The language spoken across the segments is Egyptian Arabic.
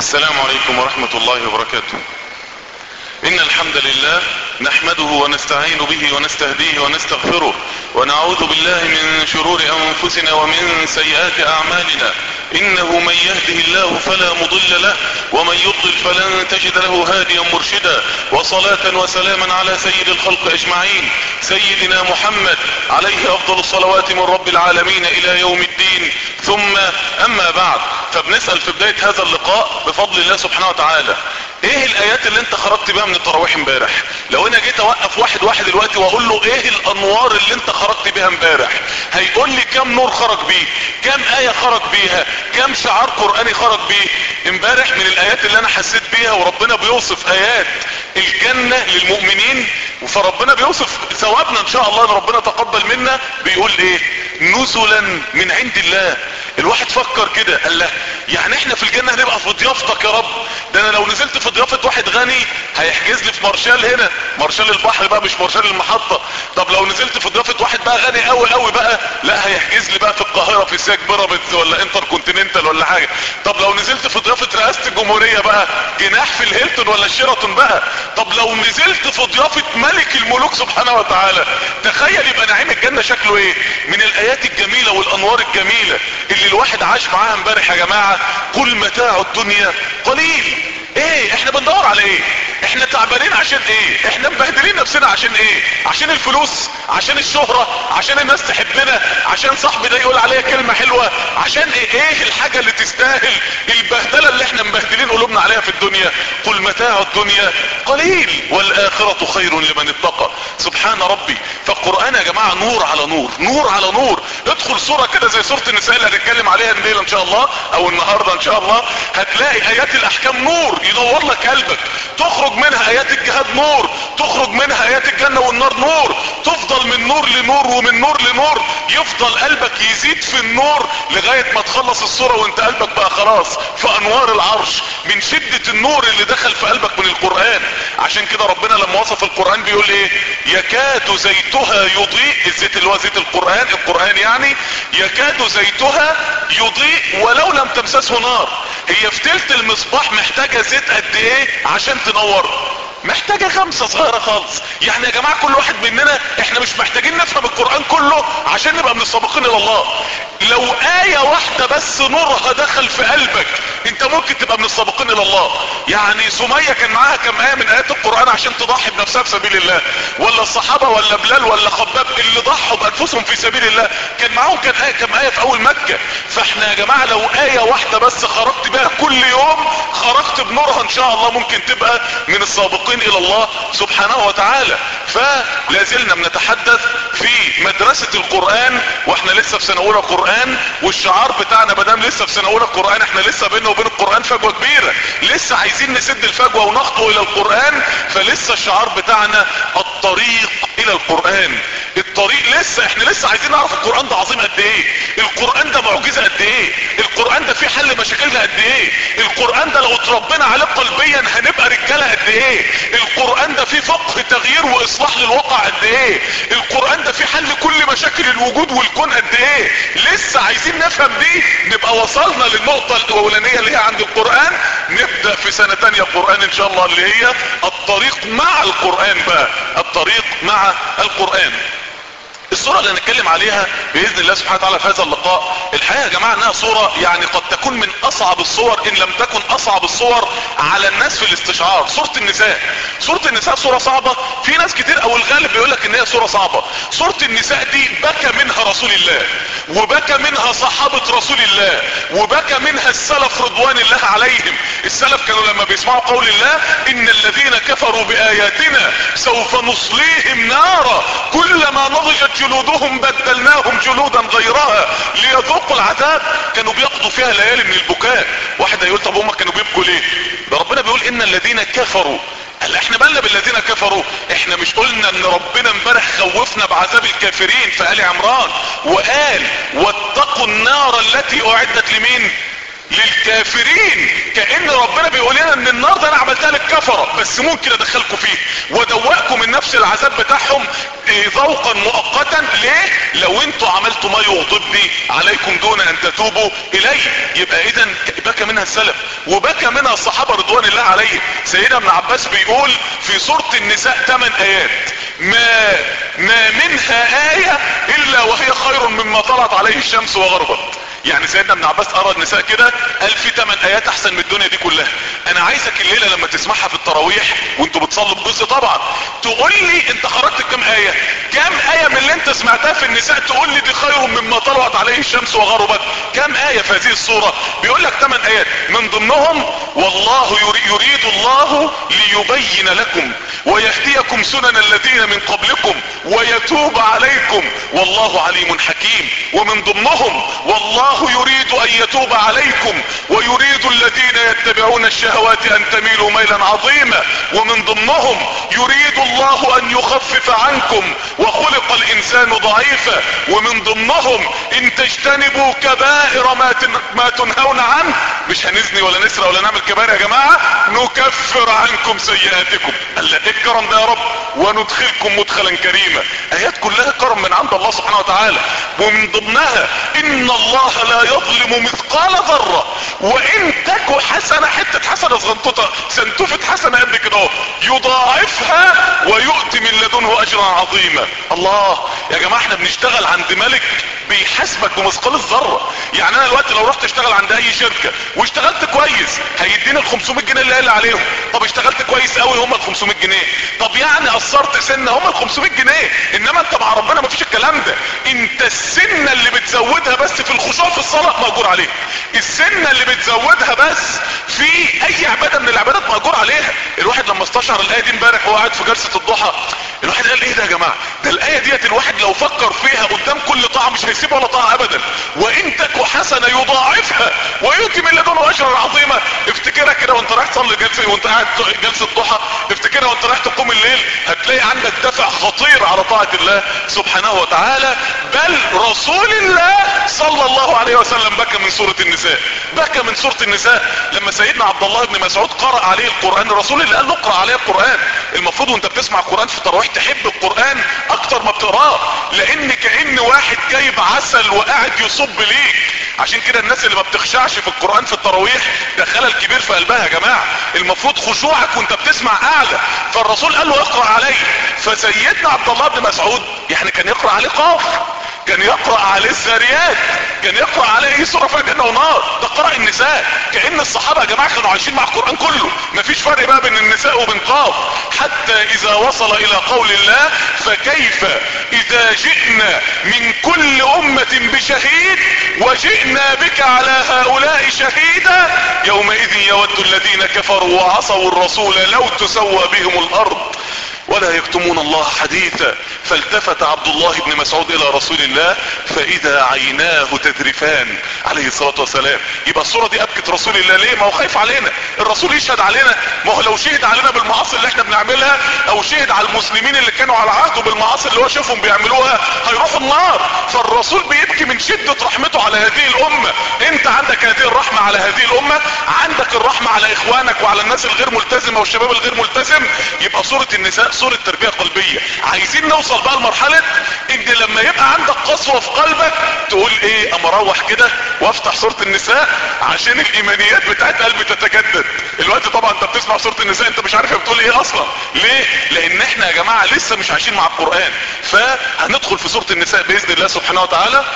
السلام عليكم ورحمة الله وبركاته ان الحمد لله نحمده ونستعين به ونستهديه ونستغفره ونعوذ بالله من شرور انفسنا ومن سيئات اعمالنا انه من يهده الله فلا مضل له ومن يضلل فلن تجد له هاديا مرشدا وصلاة وسلاما على سيد الخلق اجمعين سيدنا محمد عليه افضل الصلوات من رب العالمين الى يوم الدين ثم اما بعد فبنسأل في بداية هذا اللقاء بفضل الله سبحانه وتعالى ايه الايات اللي انت خرجت بيها من التراويح امبارح لو انا جيت اوقف واحد واحد دلوقتي واقول له ايه الانوار اللي انت خرجت بيها امبارح هيقول لي كم نور خرج بيه كم ايه خرج بيها كم شعار قرآني خرج بيه امبارح من الايات اللي انا حسيت بيها وربنا بيوصف ايات الجنة للمؤمنين فربنا بيوصف ثوابنا ان شاء الله ان ربنا تقبل منا بيقول ايه نزلا من عند الله الواحد فكر كده قال له يعني احنا في الجنة هنبقى في ضيافتك يا رب ده انا لو نزلت في ضيافة واحد غني هيحجز لي في مارشال هنا مارشال البحر بقى مش مارشال المحطة طب لو نزلت في ضيافة واحد بقى غني قوي قوي بقى لا هيحجز لي بقى في القاهرة في ساك بيراميدز ولا انتر كونتيننتال ولا حاجة طب لو نزلت في ضيافة رئاسة الجمهورية بقى جناح في الهيلتون ولا الشيراتون بقى طب لو نزلت في ضيافة ملك الملوك سبحانه وتعالى تخيل يبقى نعيم الجنة شكله ايه من الايات الجميلة والانوار الجميلة اللي الواحد عاش معاها امبارح يا جماعة كل متاع الدنيا قليل ايه احنا بندور على ايه احنا تعبانين عشان ايه احنا مبهدلين نفسنا عشان ايه عشان الفلوس عشان الشهرة عشان الناس تحبنا عشان صاحبي ده يقول عليا كلمة حلوة عشان ايه ايه الحاجة اللي تستاهل البهدلة اللي احنا مبهدلين قلوبنا عليها في الدنيا قل متاع الدنيا قليل والاخرة خير لمن اتقى سبحان ربي فالقرآن يا جماعة نور على نور نور على نور ادخل سورة كده زي سورة النساء اللي هنتكلم عليها الليلة ان شاء الله او النهاردة ان شاء الله هتلاقي ايات الاحكام نور ينور لك قلبك تخرج منها ايات الجهاد نور تخرج منها ايات الجنة والنار نور تفضل من نور لنور ومن نور لنور يفضل قلبك يزيد في النور لغاية ما تخلص الصورة وانت قلبك بقى خلاص في انوار العرش من شدة النور اللي دخل في قلبك من القرآن عشان كده ربنا لما وصف القرآن بيقول ايه يكاد زيتها يضيء الزيت اللي هو زيت القرآن القرآن يعني يكاد زيتها يضيء ولو لم تمسسه نار هي في تلت المصباح محتاجة زيت قد ايه عشان تنور محتاجة خمسة صغيرة خالص يعني يا جماعة كل واحد مننا احنا مش محتاجين نفهم القرآن كله عشان نبقى من السابقين الى الله لو آية واحدة بس نورها دخل في قلبك انت ممكن تبقى من السابقين الى الله يعني سمية كان معاها كم آية من آيات القرآن عشان تضحي بنفسها في سبيل الله ولا الصحابة ولا بلال ولا خباب اللي ضحوا بأنفسهم في سبيل الله كان معاهم كان آية كم آية في اول مكة فاحنا يا جماعة لو آية واحدة بس خرجت بها كل يوم خرجت بنورها ان شاء الله ممكن تبقى من السابقين الى الله سبحانه وتعالى فلازلنا بنتحدث في مدرسة القرآن واحنا لسه في سنة اولى قرآن والشعار بتاعنا مدام لسه في سنة اولى قرآن احنا لسه بيننا وبين القرآن فجوة كبيرة لسه عايزين نسد الفجوة ونخطو الى القرآن فلسه الشعار بتاعنا الطريق الى القرآن الطريق لسه احنا لسه عايزين نعرف القرآن ده عظيم قد ايه القرآن ده معجزة قد ايه القرآن ده فيه حل مشاكلنا قد ايه القرآن ده لو اتربينا عليه قلبيا هنبقى رجالة قد ايه القرآن ده فيه فقه تغيير واصلاح للواقع قد ايه القرآن ده فيه حل كل مشاكل الوجود والكون قد ايه لسه عايزين نفهم دي نبقى وصلنا للنقطة الاولانية اللي هي عند القرآن نبدأ في سنة تانية قرآن ان شاء الله اللي هي الطريق مع القرآن بقى الطريق مع القرآن الصورة اللي هنتكلم عليها بإذن الله سبحانه وتعالى في هذا اللقاء الحقيقة يا جماعة انها صورة يعني قد تكون من اصعب الصور ان لم تكن اصعب الصور على الناس في الاستشعار صورة النساء صورة النساء صورة صعبة في ناس كتير او الغالب بيقول لك ان هي صورة صعبة صورة النساء دي بكى منها رسول الله وبكى منها صحابة رسول الله وبكى منها السلف رضوان الله عليهم السلف كانوا لما بيسمعوا قول الله ان الذين كفروا باياتنا سوف نصليهم نارا كلما نضجت جلودهم بدلناهم جلودا غيرها ليذوقوا العذاب كانوا بيقضوا فيها ليالي من البكاء واحد هيقول طب هم كانوا بيبكوا ليه ده ربنا بيقول ان الذين كفروا قال احنا بالنا بالذين كفروا احنا مش قلنا ان ربنا امبارح خوفنا بعذاب الكافرين في ال عمران وقال واتقوا النار التي اعدت لمين للكافرين كأن ربنا بيقول لنا ان النار ده انا عملتها للكفرة بس ممكن ادخلكم فيه ودوقكم من نفس العذاب بتاعهم ذوقا مؤقتا ليه لو انتوا عملتوا ما يغضبني عليكم دون ان تتوبوا الي يبقى اذا بكى منها السلف وبكى منها الصحابة رضوان الله عليهم سيدنا ابن عباس بيقول في سورة النساء 8 ايات ما ما منها آية الا وهي خير مما طلعت عليه الشمس وغربت يعني سيدنا ابن عباس قرا النساء كده قال في 8 ايات احسن من الدنيا دي كلها انا عايزك الليله لما تسمعها في التراويح وانتوا بتصلوا بجزء طبعا تقول لي انت خرجت كام ايه كام ايه من اللي انت سمعتها في النساء تقول لي دي خير مما طلعت عليه الشمس وغربت كام ايه في هذه الصوره بيقول لك 8 ايات من ضمنهم والله يريد الله ليبين لكم ويهديكم سنن الذين من قبلكم ويتوب عليكم والله عليم حكيم ومن ضمنهم والله الله يريد ان يتوب عليكم ويريد الذين يتبعون الشهوات ان تميلوا ميلا عظيما ومن ضمنهم يريد الله ان يخفف عنكم وخلق الانسان ضعيفا ومن ضمنهم ان تجتنبوا كبائر ما, تن... ما تنهون عنه مش هنزني ولا نسرق ولا نعمل كبائر يا جماعة نكفر عنكم سيئاتكم قال ايه الكرم ده يا رب وندخلكم مدخلا كريما ايات كلها كرم من عند الله سبحانه وتعالى ومن ضمنها ان الله لا يظلم مثقال ذرة وان تكو حسنة حتة حسنة صغنطوطة سنتوفة حسنة قد كده اهو يضاعفها ويؤتي من لدنه اجرا عظيما الله يا جماعة احنا بنشتغل عند ملك بيحاسبك بمثقال الذرة يعني انا دلوقتي لو رحت اشتغل عند اي شركة واشتغلت كويس هيديني ال 500 جنيه اللي قال عليهم طب اشتغلت كويس قوي هم ال 500 جنيه طب يعني قصرت سنة هم ال 500 جنيه انما انت مع ربنا مفيش الكلام ده انت السنة اللي بتزودها بس في الخشوع في الصلاة مأجور عليها السنة اللي بتزودها بس في اي عبادة من العبادات مأجور عليها الواحد لما استشعر الاية دي امبارح وهو قاعد في جلسة الضحى الواحد قال ايه ده يا جماعة ده الاية ديت الواحد لو فكر فيها قدام كل طاعة مش هيسيب ولا طاعة ابدا وان تكو حسنة يضاعفها ويؤتي من لدنه اجرا عظيما افتكرها كده وانت رايح تصلي جلسة وانت قاعد جلسة ضحى افتكرها وانت رايح تقوم الليل هتلاقي عندك دفع خطير على طاعة الله سبحانه وتعالى بل رسول الله صلى الله عليه وسلم بكى من سورة النساء بكى من سورة النساء لما سيدنا عبد الله بن مسعود قرأ عليه القرآن الرسول اللي قال له اقرأ عليه القرآن المفروض وانت بتسمع القرآن في التراويح تحب القرآن اكتر ما بتقراه لان كأن واحد جايب عسل وقاعد يصب ليك عشان كده الناس اللي ما بتخشعش في القرآن في التراويح ده خلل كبير في قلبها يا جماعة المفروض خشوعك وانت بتسمع اعلى فالرسول قال له اقرأ عليه فسيدنا عبد الله بن مسعود يعني كان يقرأ عليه قاف كان يقرأ عليه الزاريات كان يقرأ عليه سورة فيها جنة ونار ده قرأ النساء كأن الصحابة يا جماعة كانوا عايشين مع القرآن كله مفيش فرق بقى بين النساء وبين قاف حتى اذا وصل الى قول الله فكيف اذا جئنا من كل امة بشهيد وجئنا بك على هؤلاء شهيدا يومئذ يود الذين كفروا وعصوا الرسول لو تسوى بهم الارض ولا يكتمون الله حديثا فالتفت عبد الله بن مسعود الى رسول الله فاذا عيناه تذرفان عليه الصلاة والسلام يبقى الصورة دي ابكت رسول الله ليه ما هو خايف علينا الرسول يشهد علينا ما هو لو شهد علينا بالمعاصي اللي احنا بنعملها او شهد على المسلمين اللي كانوا على عهده بالمعاصي اللي هو شافهم بيعملوها هيروحوا النار فالرسول بيبكي من شدة رحمته على هذه الامة انت عندك هذه الرحمة على هذه الامة عندك الرحمة على اخوانك وعلى الناس الغير ملتزمة والشباب الغير ملتزم يبقى صورة النساء صورة تربية قلبية عايزين نوصل بقى لمرحلة ان لما يبقى عندك قسوة في قلبك تقول ايه اما اروح كده وافتح سورة النساء عشان الايمانيات بتاعت قلبي تتجدد الوقت طبعا انت بتسمع سورة النساء انت مش عارف هي بتقول ايه اصلا ليه لان احنا يا جماعة لسه مش عايشين مع القرآن فهندخل في سورة النساء باذن الله سبحانه وتعالى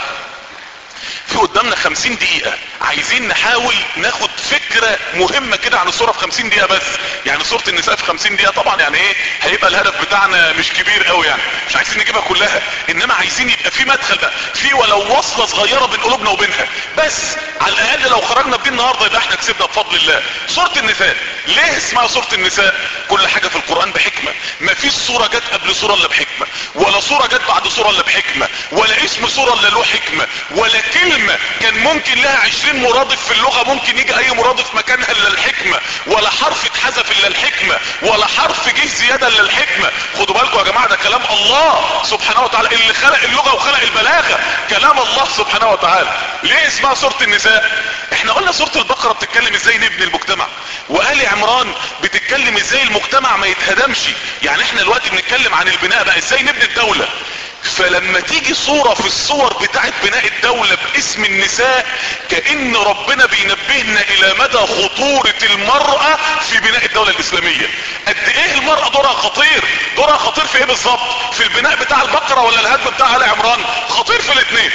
في قدامنا خمسين دقيقة عايزين نحاول ناخد فكرة مهمة كده عن الصورة في خمسين دقيقة بس يعني صورة النساء في خمسين دقيقة طبعا يعني ايه هيبقى الهدف بتاعنا مش كبير قوي يعني مش عايزين نجيبها كلها انما عايزين يبقى في مدخل بقى في ولو وصلة صغيرة بين قلوبنا وبينها بس على الاقل لو خرجنا بدين النهاردة يبقى احنا كسبنا بفضل الله صورة النساء ليه اسمها صورة النساء كل حاجة في القرآن بحكمة ما فيش صورة جت قبل صورة الا بحكمة ولا صورة جت بعد صورة الا بحكمة ولا اسم صورة الا له حكمة ولا كلمة كان ممكن لها عشرين مرادف في اللغة ممكن يجي اي مرادف مكانها الا الحكمة ولا حرف اتحذف الا الحكمة ولا حرف جه زيادة الا الحكمة خدوا بالكم يا جماعة ده كلام الله سبحانه وتعالى اللي خلق اللغة وخلق البلاغة كلام الله سبحانه وتعالى ليه اسمها سورة النساء احنا قلنا سورة البقرة بتتكلم ازاي نبني المجتمع وآل عمران بتتكلم ازاي المجتمع ما يتهدمش يعني احنا دلوقتي بنتكلم عن البناء بقى ازاي نبني الدولة فلما تيجي صورة في الصور بتاعت بناء الدولة باسم النساء كأن ربنا بينبهنا الى مدى خطورة المرأة في بناء الدولة الاسلامية قد ايه المرأة دورها خطير دورها خطير في ايه بالظبط في البناء بتاع البقرة ولا الهدم بتاع آل عمران خطير في الاثنين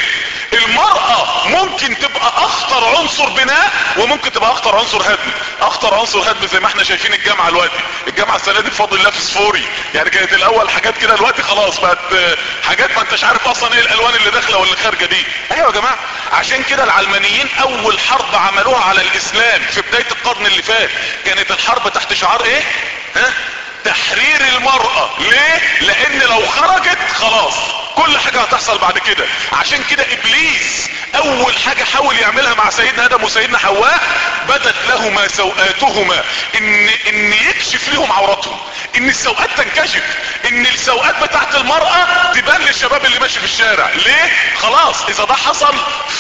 المرأة ممكن تبقى اخطر عنصر بناء وممكن تبقى اخطر عنصر هدم اخطر عنصر هدم زي ما احنا شايفين الجامعة دلوقتي الجامعة السنة دي بفضل الله فسفوري يعني كانت الاول حاجات كده دلوقتي خلاص بقت حاجات ما انتش عارف اصلا ايه الالوان اللي داخله واللي خارجه دي ايوه يا جماعه عشان كده العلمانيين اول حرب عملوها على الاسلام في بدايه القرن اللي فات كانت الحرب تحت شعار ايه ها تحرير المرأة ليه لان لو خرجت خلاص كل حاجة هتحصل بعد كده عشان كده ابليس اول حاجة حاول يعملها مع سيدنا ادم وسيدنا حواء بدت لهما سوآتهما ان ان يكشف لهم عوراتهم ان السوءات تنكشف ان السوءات بتاعت المرأة تبان للشباب اللي ماشي في الشارع ليه خلاص اذا ده حصل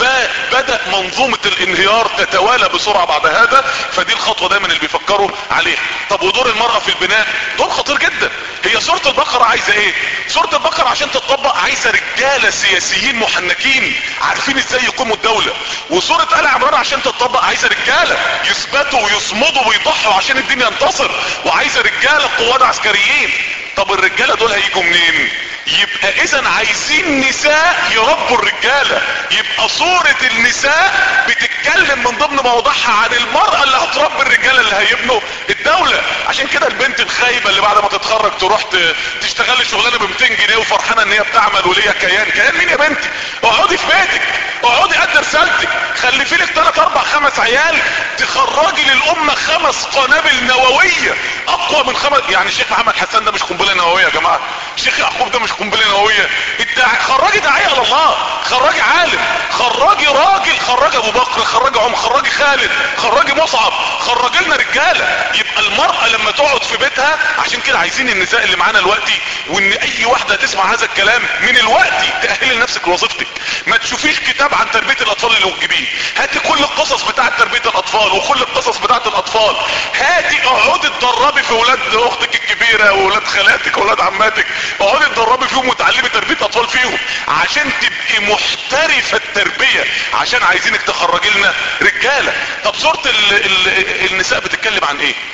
فبدأ منظومة الانهيار تتوالى بسرعة بعد هذا فدي الخطوة دايما اللي بيفكروا عليها طب ودور المرأة في البناء دور خطير جدا هي سورة البقرة عايزة ايه سورة البقرة عشان تطبق عايزة رجالة سياسيين محنكين عارفين ازاي يقوموا الدولة وسورة آل عمران عشان تطبق عايزة رجالة يثبتوا ويصمدوا ويضحوا عشان الدين ينتصر وعايزة رجالة قواد عسكريين طب الرجالة دول هيجوا منين يبقى اذا عايزين نساء يربوا الرجالة يبقى صورة النساء بتتكلم من ضمن موضوعها عن المرأة اللي هتربي الرجالة اللي هيبنوا الدولة عشان كده البنت الخايبة اللي بعد ما تتخرج تروح تشتغل شغلانة ب 200 جنيه وفرحانة ان هي بتعمل وليها كيان كيان مين يا بنتي اقعدي في بيتك اقعدي قد رسالتك خلفي لك 3 4 5 عيال تخرجي للامة خمس قنابل نووية اقوى من خمس يعني الشيخ محمد حسان ده مش قنبلة نووية يا جماعة الشيخ يعقوب ده مش قنبلة نووية الداعي خرجي داعية على الله خرجي عالم خرجي راجل خرجي ابو بكر خرجي عمر خرجي خالد خرجي مصعب خرجي لنا رجالة يبقى المرأة لما تقعد في بيتها عشان كده عايزين النساء اللي معانا دلوقتي وان اي واحدة تسمع هذا الكلام من الوقت تأهلي لنفسك لوظيفتك ما تشوفيش كتاب عن تربية الاطفال اللي موجودين هاتي كل القصص بتاعت تربية الاطفال وكل القصص بتاعت الاطفال هاتي اقعدي اتدربي في ولاد اختك الكبيرة وولاد خالاتك وولاد عماتك اقعدي اتدربي فيهم وتعلمي تربية اطفال فيهم عشان تبقي محترفة التربية عشان عايزينك تخرجي لنا رجالة طب صورة ال ال النساء بتتكلم عن ايه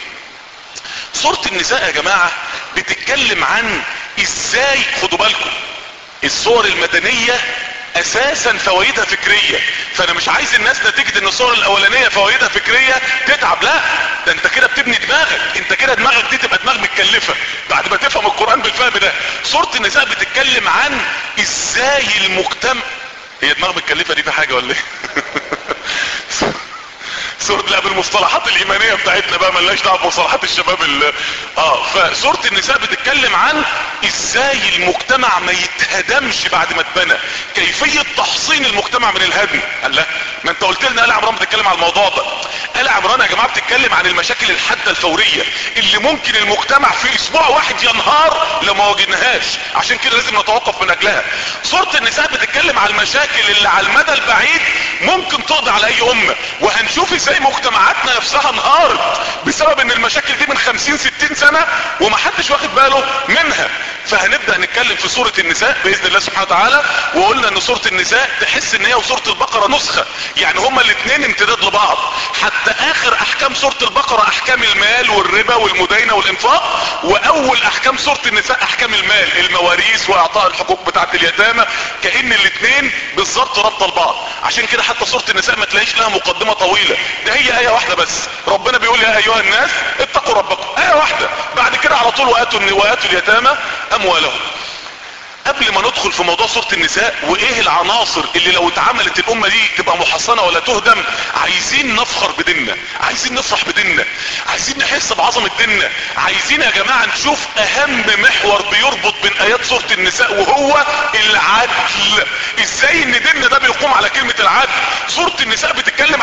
صورة النساء يا جماعة بتتكلم عن ازاي خدوا بالكم الصور المدنية اساسا فوائدها فكرية فانا مش عايز الناس نتيجة ان الصور الاولانية فوائدها فكرية تتعب لا ده انت كده بتبني دماغك انت كده دماغك دي تبقى دماغ متكلفة بعد ما تفهم القرآن بالفهم ده صورة النساء بتتكلم عن ازاي المجتمع هي دماغ متكلفة دي في حاجة ولا ايه سورة لا بالمصطلحات الايمانية بتاعتنا بقى ملناش دعوه بمصطلحات الشباب ال اه فسورة النساء بتتكلم عن ازاي المجتمع ما يتهدمش بعد ما اتبنى كيفية تحصين المجتمع من الهدم قال لا ما انت قلت لنا آل عمران بتتكلم عن الموضوع ده آل عمران يا جماعة بتتكلم عن المشاكل الحادة الفورية اللي ممكن المجتمع في اسبوع واحد ينهار لو ما واجهناهاش عشان كده لازم نتوقف من اجلها سورة النساء بتتكلم عن المشاكل اللي على المدى البعيد ممكن تقضي على اي امة وهنشوف ازاي مجتمعاتنا نفسها انهارت بسبب ان المشاكل دي من خمسين ستين سنة ومحدش واخد باله منها فهنبدأ نتكلم في سورة النساء باذن الله سبحانه وتعالى وقلنا ان سورة النساء تحس ان هي وسورة البقرة نسخة يعني هما الاثنين امتداد لبعض حتى اخر احكام سورة البقرة احكام المال والربا والمداينة والانفاق واول احكام سورة النساء احكام المال المواريث واعطاء الحقوق بتاعة اليتامى كأن الاثنين بالظبط رابطة لبعض عشان كده حتى سورة النساء ما تلاقيش لها مقدمة طويلة ده هي ايه واحدة بس ربنا بيقول يا ايها الناس اتقوا ربكم ايه واحدة بعد كده على طول واتوا واتوا اليتامى اموالهم قبل ما ندخل في موضوع سورة النساء وايه العناصر اللي لو اتعملت الامة دي تبقى محصنة ولا تهدم عايزين نفخر بديننا عايزين نفرح بديننا عايزين نحس بعظمة ديننا عايزين يا جماعة نشوف اهم محور بيربط بين ايات سورة النساء وهو العدل ازاي ان ديننا ده بيقوم على كلمة العدل سورة النساء بتتكلم عن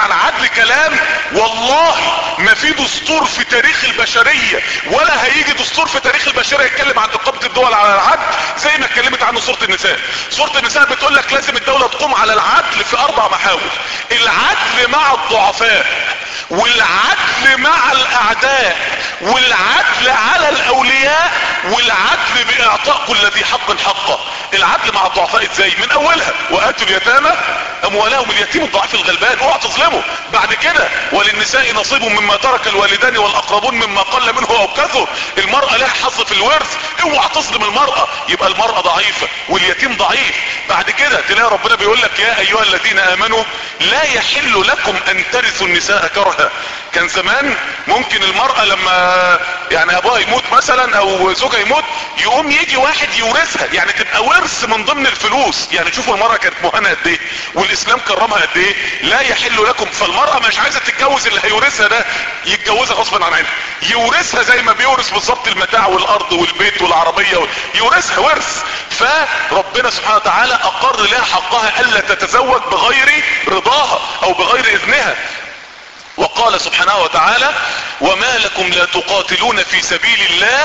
عن عدل كلام والله ما في دستور في تاريخ البشرية ولا هيجي دستور في تاريخ البشرية يتكلم عن اقامة الدول على العدل زي ما اتكلمت عنه سورة النساء سورة النساء بتقول لك لازم الدولة تقوم على العدل في اربع محاور العدل مع الضعفاء والعدل مع الاعداء والعدل على الاولياء والعدل باعطاء كل ذي حق حقه العدل مع الضعفاء ازاي من اولها واتوا اليتامى اموالهم اليتيم الضعيف الغلبان اوعى تظلمه بعد كده وللنساء نصيب مما ترك الوالدان والاقربون مما قل منه او كثر المرأة لها حظ في الورث اوعى تظلم المرأة يبقى المرأة ضعيفة واليتيم ضعيف بعد كده تلاقي ربنا بيقول لك يا ايها الذين امنوا لا يحل لكم ان ترثوا النساء كرها كان زمان ممكن المرأة لما يعني ابوها يموت مثلا او زوجها يموت يقوم يجي واحد يورثها يعني تبقى ورث من ضمن الفلوس يعني شوفوا المرأة كانت مهانة قد ايه والاسلام كرمها قد ايه لا يحل لكم فالمرأة مش عايزة تتجوز اللي هيورثها ده يتجوزها غصبا عن عينها يورثها زي ما بيورث بالظبط المتاع والارض والبيت والعربية يورثها ورث فربنا سبحانه وتعالى اقر لها حقها الا تتزوج بغير رضاها او بغير اذنها وقال سبحانه وتعالى وما لكم لا تقاتلون في سبيل الله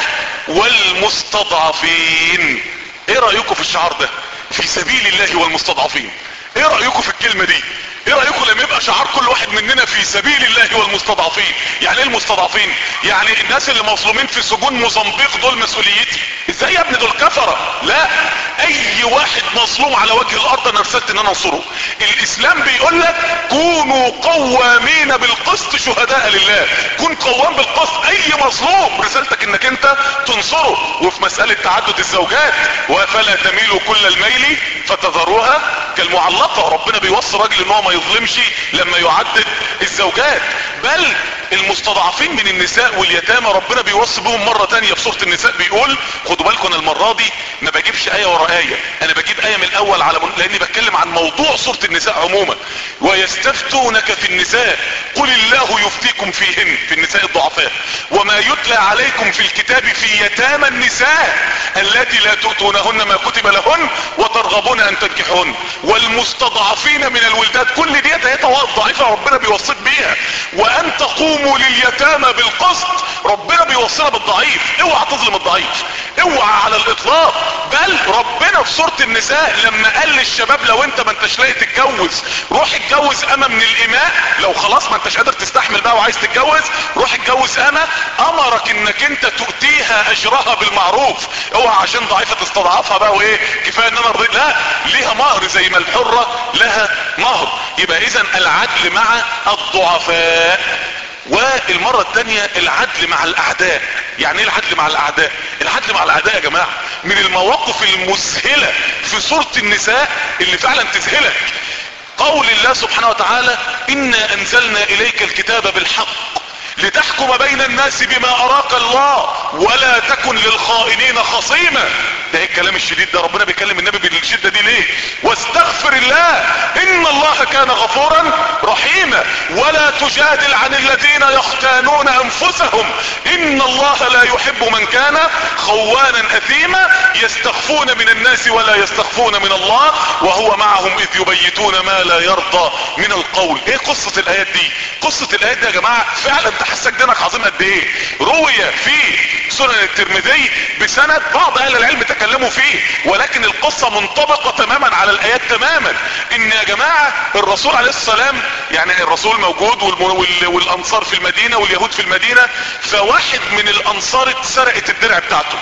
والمستضعفين ايه رأيكم في الشعار ده في سبيل الله والمستضعفين ايه رأيكم في الكلمة دي ايه رأيكم لما يبقى شعار كل واحد مننا في سبيل الله والمستضعفين يعني ايه المستضعفين يعني الناس اللي مظلومين في سجون موزمبيق دول مسؤوليتي ازاي يا ابني دول كفرة لا اي واحد مظلوم على وجه الارض انا رسلت ان انا انصره الاسلام بيقول لك كونوا قوامين بالقسط شهداء لله كن قوام بالقسط اي مظلوم رسالتك انك انت تنصره وفي مسألة تعدد الزوجات وفلا تميلوا كل الميل فتذروها كالمعلقة ربنا بيوصي راجل ان هو ما يظلمش لما يعدد الزوجات بل المستضعفين من النساء واليتامى ربنا بيوصي بهم مرة تانية في سورة النساء بيقول خدوا بالكم انا المرة دي ما بجيبش اية ورا اية انا بجيب اية من الاول على من... لاني بتكلم عن موضوع سورة النساء عموما ويستفتونك في النساء قل الله يفتيكم فيهن في النساء الضعفاء وما يتلى عليكم في الكتاب في يتامى النساء التي لا تؤتونهن ما كتب لهن وترغبون ان تنكحهن والمستضعفين من الولدات كل ديت هي ضعيفة ربنا بيوصيك بيها وان تقوموا لليتامى بالقسط ربنا بيوصينا بالضعيف اوعى تظلم الضعيف اوعى على الاطلاق بل ربنا في سورة النساء لما قال للشباب لو انت ما انتش لاقي تتجوز روح اتجوز اما من الاماء لو خلاص ما انتش قادر تستحمل بقى وعايز تتجوز روح اتجوز اما امرك انك انت تؤتيها اجرها بالمعروف اوعى عشان ضعيفة تستضعفها بقى وايه كفاية ان انا رضيت لا ليها مهر زي ما الحرة لها مهر يبقى اذا العدل مع الضعفاء والمرة التانية العدل مع الاعداء يعني ايه العدل مع الاعداء العدل مع الاعداء يا جماعة من المواقف المسهلة في سورة النساء اللي فعلا تذهلك قول الله سبحانه وتعالى انا انزلنا اليك الكتاب بالحق لتحكم بين الناس بما اراك الله ولا تكن للخائنين خصيما ده ايه الكلام الشديد ده ربنا بيكلم النبي بالشدة دي ليه واستغفر الله ان الله كان غفورا رحيما ولا تجادل عن الذين يختانون انفسهم ان الله لا يحب من كان خوانا اثيما يستخفون من الناس ولا يستخفون من الله وهو معهم اذ يبيتون ما لا يرضى من القول ايه قصة الايات دي قصة الايات دي يا جماعة فعلا تحسك دينك عظيم قد ايه روي في سنن الترمذي بسند بعض اهل العلم تكلموا فيه ولكن القصة منطبقة تماما على الايات تماما ان يا جماعة الرسول عليه السلام يعني الرسول موجود والانصار في المدينة واليهود في المدينة فواحد من الانصار اتسرقت الدرع بتاعته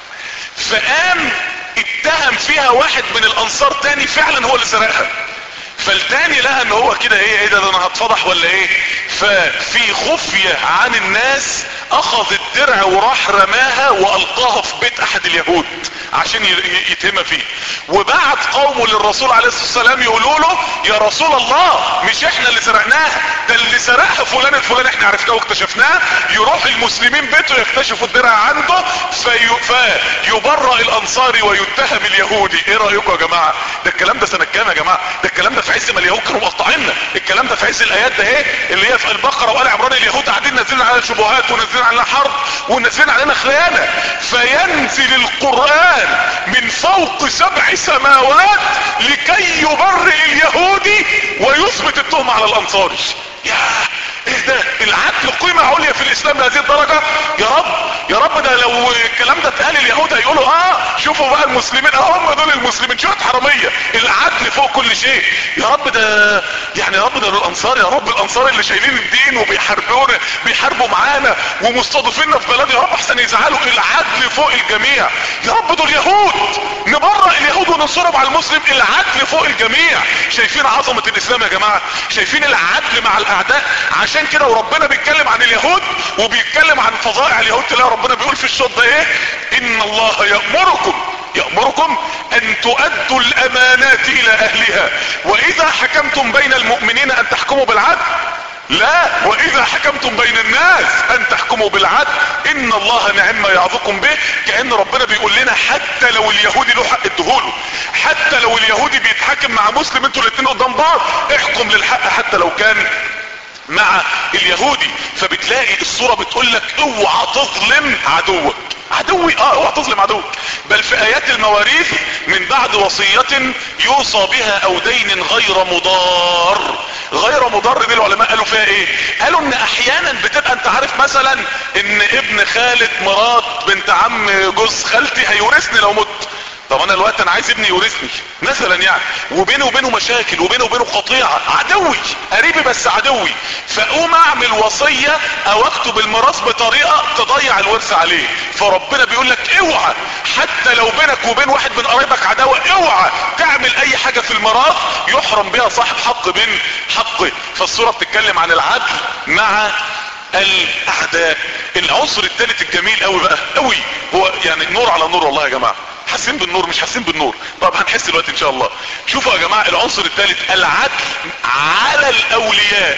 فقام اتهم فيها واحد من الانصار تاني فعلا هو اللي سرقها فالتاني لقى ان هو كده ايه ايه ده, ده انا هتفضح ولا ايه ففي خفية عن الناس اخذ الدرع وراح رماها والقاها في بيت احد اليهود عشان يتهم فيه وبعت قومه للرسول عليه الصلاة والسلام يقولوا له يا رسول الله مش احنا اللي سرقناها ده اللي سرقها فلان الفلان احنا عرفناه واكتشفناه يروح المسلمين بيته يكتشفوا الدرع عنده في فيبرأ الانصاري ويتهم اليهودي ايه رأيكم يا جماعة ده الكلام ده سنة كام يا جماعة ده الكلام ده في عز ما اليهود كانوا مقطعيننا الكلام ده في عز الايات ده ايه اللي هي في البقرة وآل عمران اليهود قاعدين نازلين على شبهات ونازلين علينا حرب ونازلين علينا خيانة فينزل القرآن من فوق سبع سماوات لكي يبرئ اليهودي ويثبت التهمة على الانصاري يا ايه ده العدل قيمة عليا في الاسلام بهذه الدرجة يا رب يا رب ده لو الكلام ده اتقال اليهود هيقولوا اه شوفوا بقى المسلمين اه هم دول المسلمين شوية حرامية العدل فوق كل شيء يا رب ده يعني يا رب ده الانصار يا رب الانصار اللي شايلين الدين وبيحاربونا بيحاربوا معانا ومستضيفيننا في بلد يا رب احسن يزعلوا العدل فوق الجميع يا رب دول يهود نبرأ اليهود وننصرهم على المسلم العدل فوق الجميع شايفين عظمة الاسلام يا جماعة شايفين العدل مع الاعداء عشان كده وربنا بيتكلم عن اليهود وبيتكلم عن فظائع اليهود تلاقي ربنا بيقول في الشوط ده ايه ان الله يأمركم يأمركم ان تؤدوا الامانات الى اهلها واذا حكمتم بين المؤمنين ان تحكموا بالعدل لا واذا حكمتم بين الناس ان تحكموا بالعدل ان الله نعم ما يعظكم به كأن ربنا بيقول لنا حتى لو اليهودي له حق ادهوله حتى لو اليهودي بيتحاكم مع مسلم انتوا الاتنين قدام بعض احكم للحق حتى لو كان مع اليهودي فبتلاقي الصورة بتقول لك اوعى تظلم عدوك عدوي اه اوعى تظلم عدوك بل في ايات المواريث من بعد وصية يوصى بها او دين غير مضار غير مضار دي العلماء قالوا فيها ايه قالوا ان احيانا بتبقى انت عارف مثلا ان ابن خالة مرات بنت عم جوز خالتي هيورثني لو مت طب انا الوقت انا عايز ابني يورثني مثلا يعني وبينه وبينه مشاكل وبينه وبينه قطيعة عدوي قريبي بس عدوي فاقوم اعمل وصية او اكتب الميراث بطريقة تضيع الورث عليه فربنا بيقول لك اوعى حتى لو بينك وبين واحد من قرايبك عداوة اوعى تعمل اي حاجة في الميراث يحرم بها صاحب حق بين حقه فالصورة بتتكلم عن العدل مع الاعداء العنصر الثالث الجميل قوي بقى قوي هو يعني نور على نور والله يا جماعه حاسين بالنور مش حاسين بالنور طب هنحس دلوقتي ان شاء الله شوفوا يا جماعه العنصر الثالث العدل على الاولياء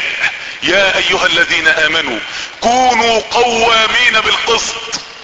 يا ايها الذين امنوا كونوا قوامين بالقسط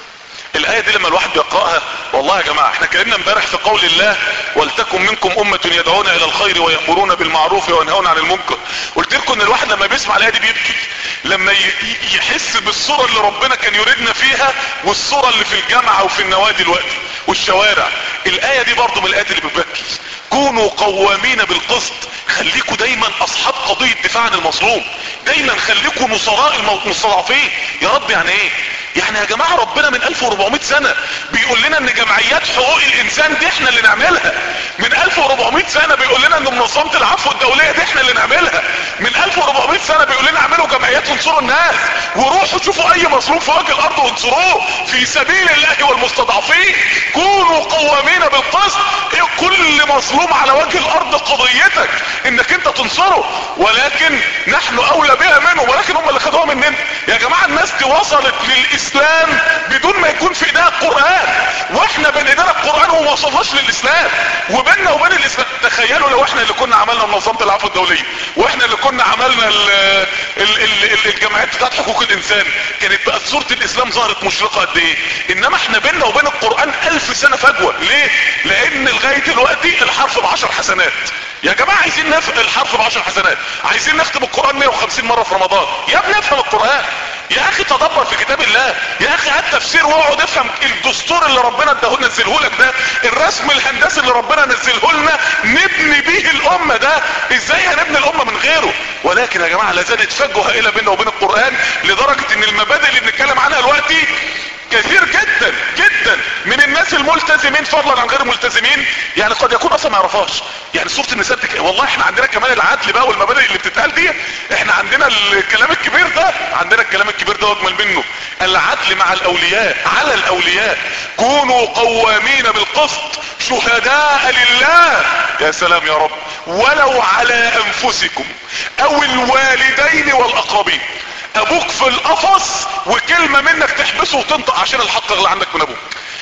الايه دي لما الواحد بيقراها والله يا جماعه احنا كلمنا امبارح في قول الله ولتكن منكم امه يدعون الى الخير ويامرون بالمعروف وينهون عن المنكر قلت لكم ان الواحد لما بيسمع الايه دي بيبكي لما يحس بالصوره اللي ربنا كان يريدنا فيها والصوره اللي في الجامعه وفي النوادي دلوقتي والشوارع الايه دي برضو من الايات اللي بتبكي كونوا قوامين بالقسط خليكوا دايما اصحاب قضيه دفاع عن المظلوم دايما خليكوا نصراء المستضعفين يا رب يعني ايه يعني يا جماعة ربنا من 1400 سنة بيقول لنا ان جمعيات حقوق الانسان دي احنا اللي نعملها من 1400 سنة بيقول لنا ان منظمة العفو الدولية دي احنا اللي نعملها من 1400 سنة بيقول لنا اعملوا جمعيات تنصروا الناس وروحوا شوفوا اي مظلوم في وجه الارض وانصروه في سبيل الله والمستضعفين كونوا قوامين بالقسط إيه كل مظلوم على وجه الارض قضيتك انك انت تنصره ولكن نحن اولى بها منهم ولكن هم اللي خدوها مننا يا جماعة الناس دي وصلت للاسلام بدون ما يكون في ايديها القرآن واحنا بين ايدينا القرآن وما وصلناش للاسلام وبيننا وبين الاسلام تخيلوا لو احنا اللي كنا عملنا منظمة العفو الدولية واحنا اللي كنا عملنا ال ال ال ال الجمعيات بتاعت حقوق الانسان كانت بقت صورة الاسلام ظهرت مشرقة قد ايه انما احنا بيننا وبين القرآن الف سنة فجوة ليه لان لغاية دلوقتي الحرف بعشر حسنات يا جماعة عايزين نفهم الحرف بعشر حسنات عايزين نختم القرآن 150 مرة في رمضان يا ابني افهم القرآن يا اخي تدبر في كتاب الله يا اخي هات تفسير واقعد افهم الدستور اللي ربنا اداه نزله لك ده الرسم الهندسي اللي ربنا نزله لنا نبني بيه الامه ده ازاي هنبني الامه من غيره ولكن يا جماعه لا زالت فجوه هائله بيننا وبين القران لدرجه ان المبادئ اللي بنتكلم عنها دلوقتي كثير جدا جدا من الناس الملتزمين فضلا عن غير الملتزمين يعني قد يكون اصلا ما يعرفهاش يعني سوره النساء بتك... والله احنا عندنا كمان العدل بقى والمبادئ اللي بتتقال دي احنا عندنا الكلام الكبير ده عندنا الكلام الكبير ده واجمل منه العدل مع الاولياء على الاولياء كونوا قوامين بالقسط شهداء لله يا سلام يا رب ولو على انفسكم او الوالدين والاقربين ابوك في القفص وكلمة منك تحبسه وتنطق عشان الحق يغلى عندك من ابوك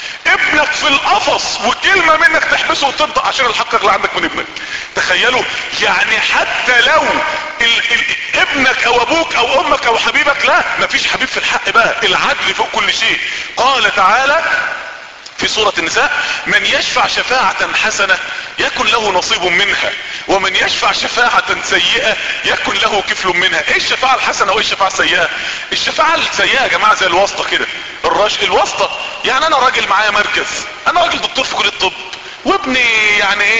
ابنك في القفص وكلمة منك تحبسه وتنطق عشان الحق يغلى عندك من ابنك تخيلوا يعني حتى لو ال ال ابنك او ابوك او امك او حبيبك لا مفيش حبيب في الحق بقى العدل فوق كل شيء قال تعالى في سورة النساء من يشفع شفاعة حسنة يكن له نصيب منها ومن يشفع شفاعة سيئة يكن له كفل منها ايه الشفاعة الحسنة وايه الشفاعة السيئة الشفاعة السيئة يا جماعة زي الواسطة كده الرج... الواسطة يعني انا راجل معايا مركز انا راجل دكتور في كلية الطب وابني يعني ايه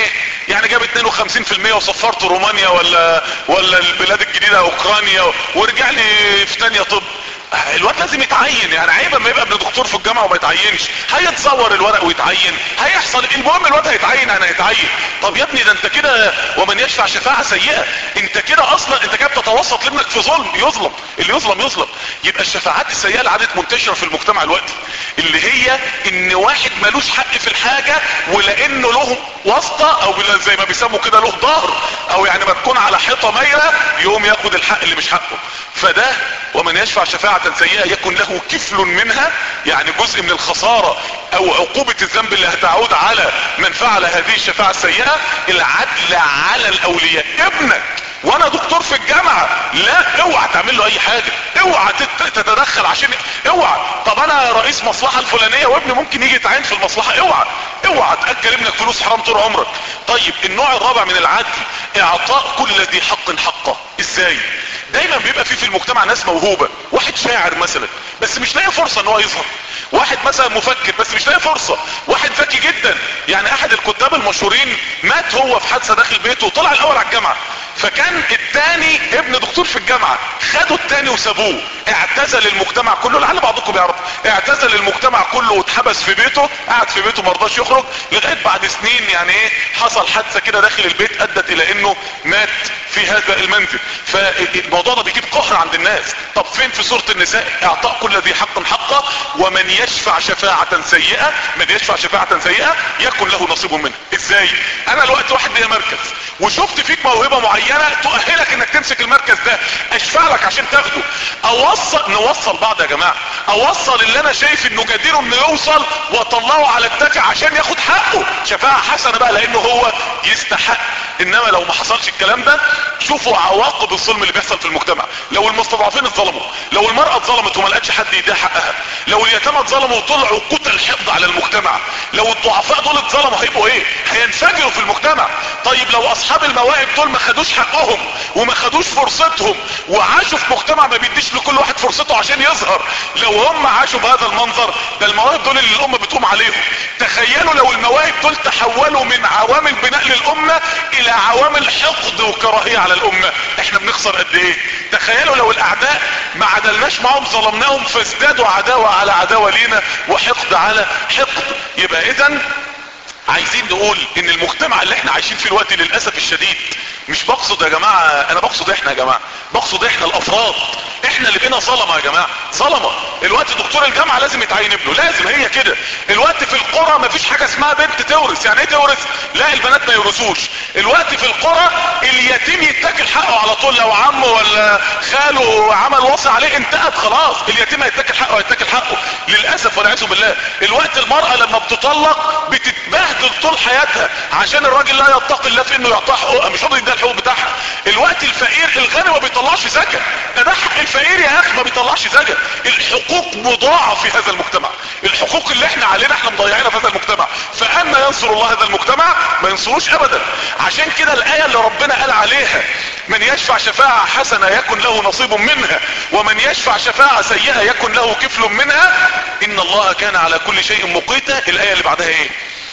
يعني جاب 52% وصفرت رومانيا ولا ولا البلاد الجديدة اوكرانيا ورجع لي في تانية طب الواد لازم يتعين يعني عيب اما يبقى ابن دكتور في الجامعه وما يتعينش هيتصور الورق ويتعين هيحصل المهم الواد هيتعين انا هيتعين طب يا ابني ده انت كده ومن يشفع شفاعه سيئه انت كده اصلا انت كده بتتوسط لابنك في ظلم يظلم اللي يظلم يظلم يبقى الشفاعات السيئه اللي عادت منتشره في المجتمع الوقتي اللي هي ان واحد ملوش حق في الحاجه ولانه له واسطه او زي ما بيسموا كده له ظهر او يعني ما تكون على حيطه مايله يقوم ياخد الحق اللي مش حقه فده ومن يشفع شفاعة سيئة يكن له كفل منها يعني جزء من الخسارة او عقوبة الذنب اللي هتعود على من فعل هذه الشفاعة السيئة العدل على الاولياء ابنك وانا دكتور في الجامعة لا اوعى تعمل له اي حاجة اوعى تتدخل عشان اوعى طب انا رئيس مصلحة الفلانية وابني ممكن يجي يتعين في المصلحة اوعى اوعى تأكل ابنك فلوس حرام طول عمرك طيب النوع الرابع من العدل اعطاء كل ذي حق حقه ازاي دايما بيبقى في في المجتمع ناس موهوبة واحد شاعر مثلا بس مش لاقي فرصة ان هو يظهر واحد مثلا مفكر بس مش لاقي فرصة واحد ذكي جدا يعني احد الكتاب المشهورين مات هو في حادثة داخل بيته وطلع الاول على الجامعة فكان التاني ابن دكتور في الجامعة خدوا التاني وسابوه اعتزل المجتمع كله لعل بعضكم يعرف اعتزل المجتمع كله واتحبس في بيته قعد في بيته مرضاش يخرج لغاية بعد سنين يعني ايه حصل حادثة كده داخل البيت ادت الى انه مات في هذا المنزل فالموضوع ده بيجيب قهر عند الناس طب فين في سورة النساء اعطاء كل ذي حق حقه ومن يشفع شفاعة سيئة من يشفع شفاعة سيئة يكن له نصيب منها ازاي انا الوقت واحد ليا مركز وشفت فيك موهبة معينة تؤهلك انك تمسك المركز ده اشفع لك عشان تاخده اوصل نوصل بعض يا جماعة اوصل اللي انا شايف انه جدير انه يوصل واطلعه على التافه عشان ياخد حقه شفاعة حسنة بقى لانه هو يستحق انما لو ما حصلش الكلام ده شوفوا عواقب الظلم اللي بيحصل في المجتمع لو المستضعفين اتظلموا لو المرأة اتظلمت وما لقتش حد يديها حقها لو اليتامى اتظلموا وطلعوا قتل حقد على المجتمع لو الضعفاء دول اتظلموا هيبقوا ايه هينفجروا في المجتمع طيب لو اصحاب المواهب دول ما خدوش حقهم وما خدوش فرصتهم وعاشوا في مجتمع ما بيديش لكل واحد فرصته عشان يظهر لو هم عاشوا بهذا المنظر ده المواهب دول اللي الامة بتقوم عليهم تخيلوا لو المواهب دول تحولوا من عوامل بناء للامة الى عوامل حقد وكراهية على الامة احنا بنخسر قد ايه تخيلوا لو الاعداء ما عدلناش معهم ظلمناهم فازدادوا عداوة على عداوة لينا وحقد على حقد يبقى اذا عايزين نقول ان المجتمع اللي احنا عايشين فيه الوقت للأسف الشديد مش بقصد يا جماعة انا بقصد احنا يا جماعة بقصد احنا الافراد احنا اللي بينا ظلمة يا جماعة ظلمة الوقت دكتور الجامعة لازم يتعين ابنه لازم هي كده الوقت في القرى مفيش حاجة اسمها بنت تورث يعني ايه تورث لا البنات ما يورثوش الوقت في القرى اليتيم يتاكل حقه على طول لو عمه ولا خاله عمل وصي عليه انتهت خلاص اليتيم هيتاكل حقه هيتاكل حقه للاسف والعياذ بالله الوقت المرأة لما بتطلق بتتبهدل طول حياتها عشان الراجل لا يتقي الله في انه يعطيها حقوقها مش راضي يديها الحقوق بتاعها الوقت الفقير الغني ما بيطلعش زكاه ده ده حق الفقير يا اخي ما بيطلعش زكاه الحقوق مضاعه في هذا المجتمع الحقوق اللي احنا علينا احنا مضيعينها في هذا المجتمع فاما ينصر الله هذا المجتمع ما ينصروش ابدا عشان كده الايه اللي ربنا قال عليها من يشفع شفاعة حسنة يكن له نصيب منها ومن يشفع شفاعة سيئة يكن له كفل منها ان الله كان على كل شيء مقيتا الايه اللي بعدها ايه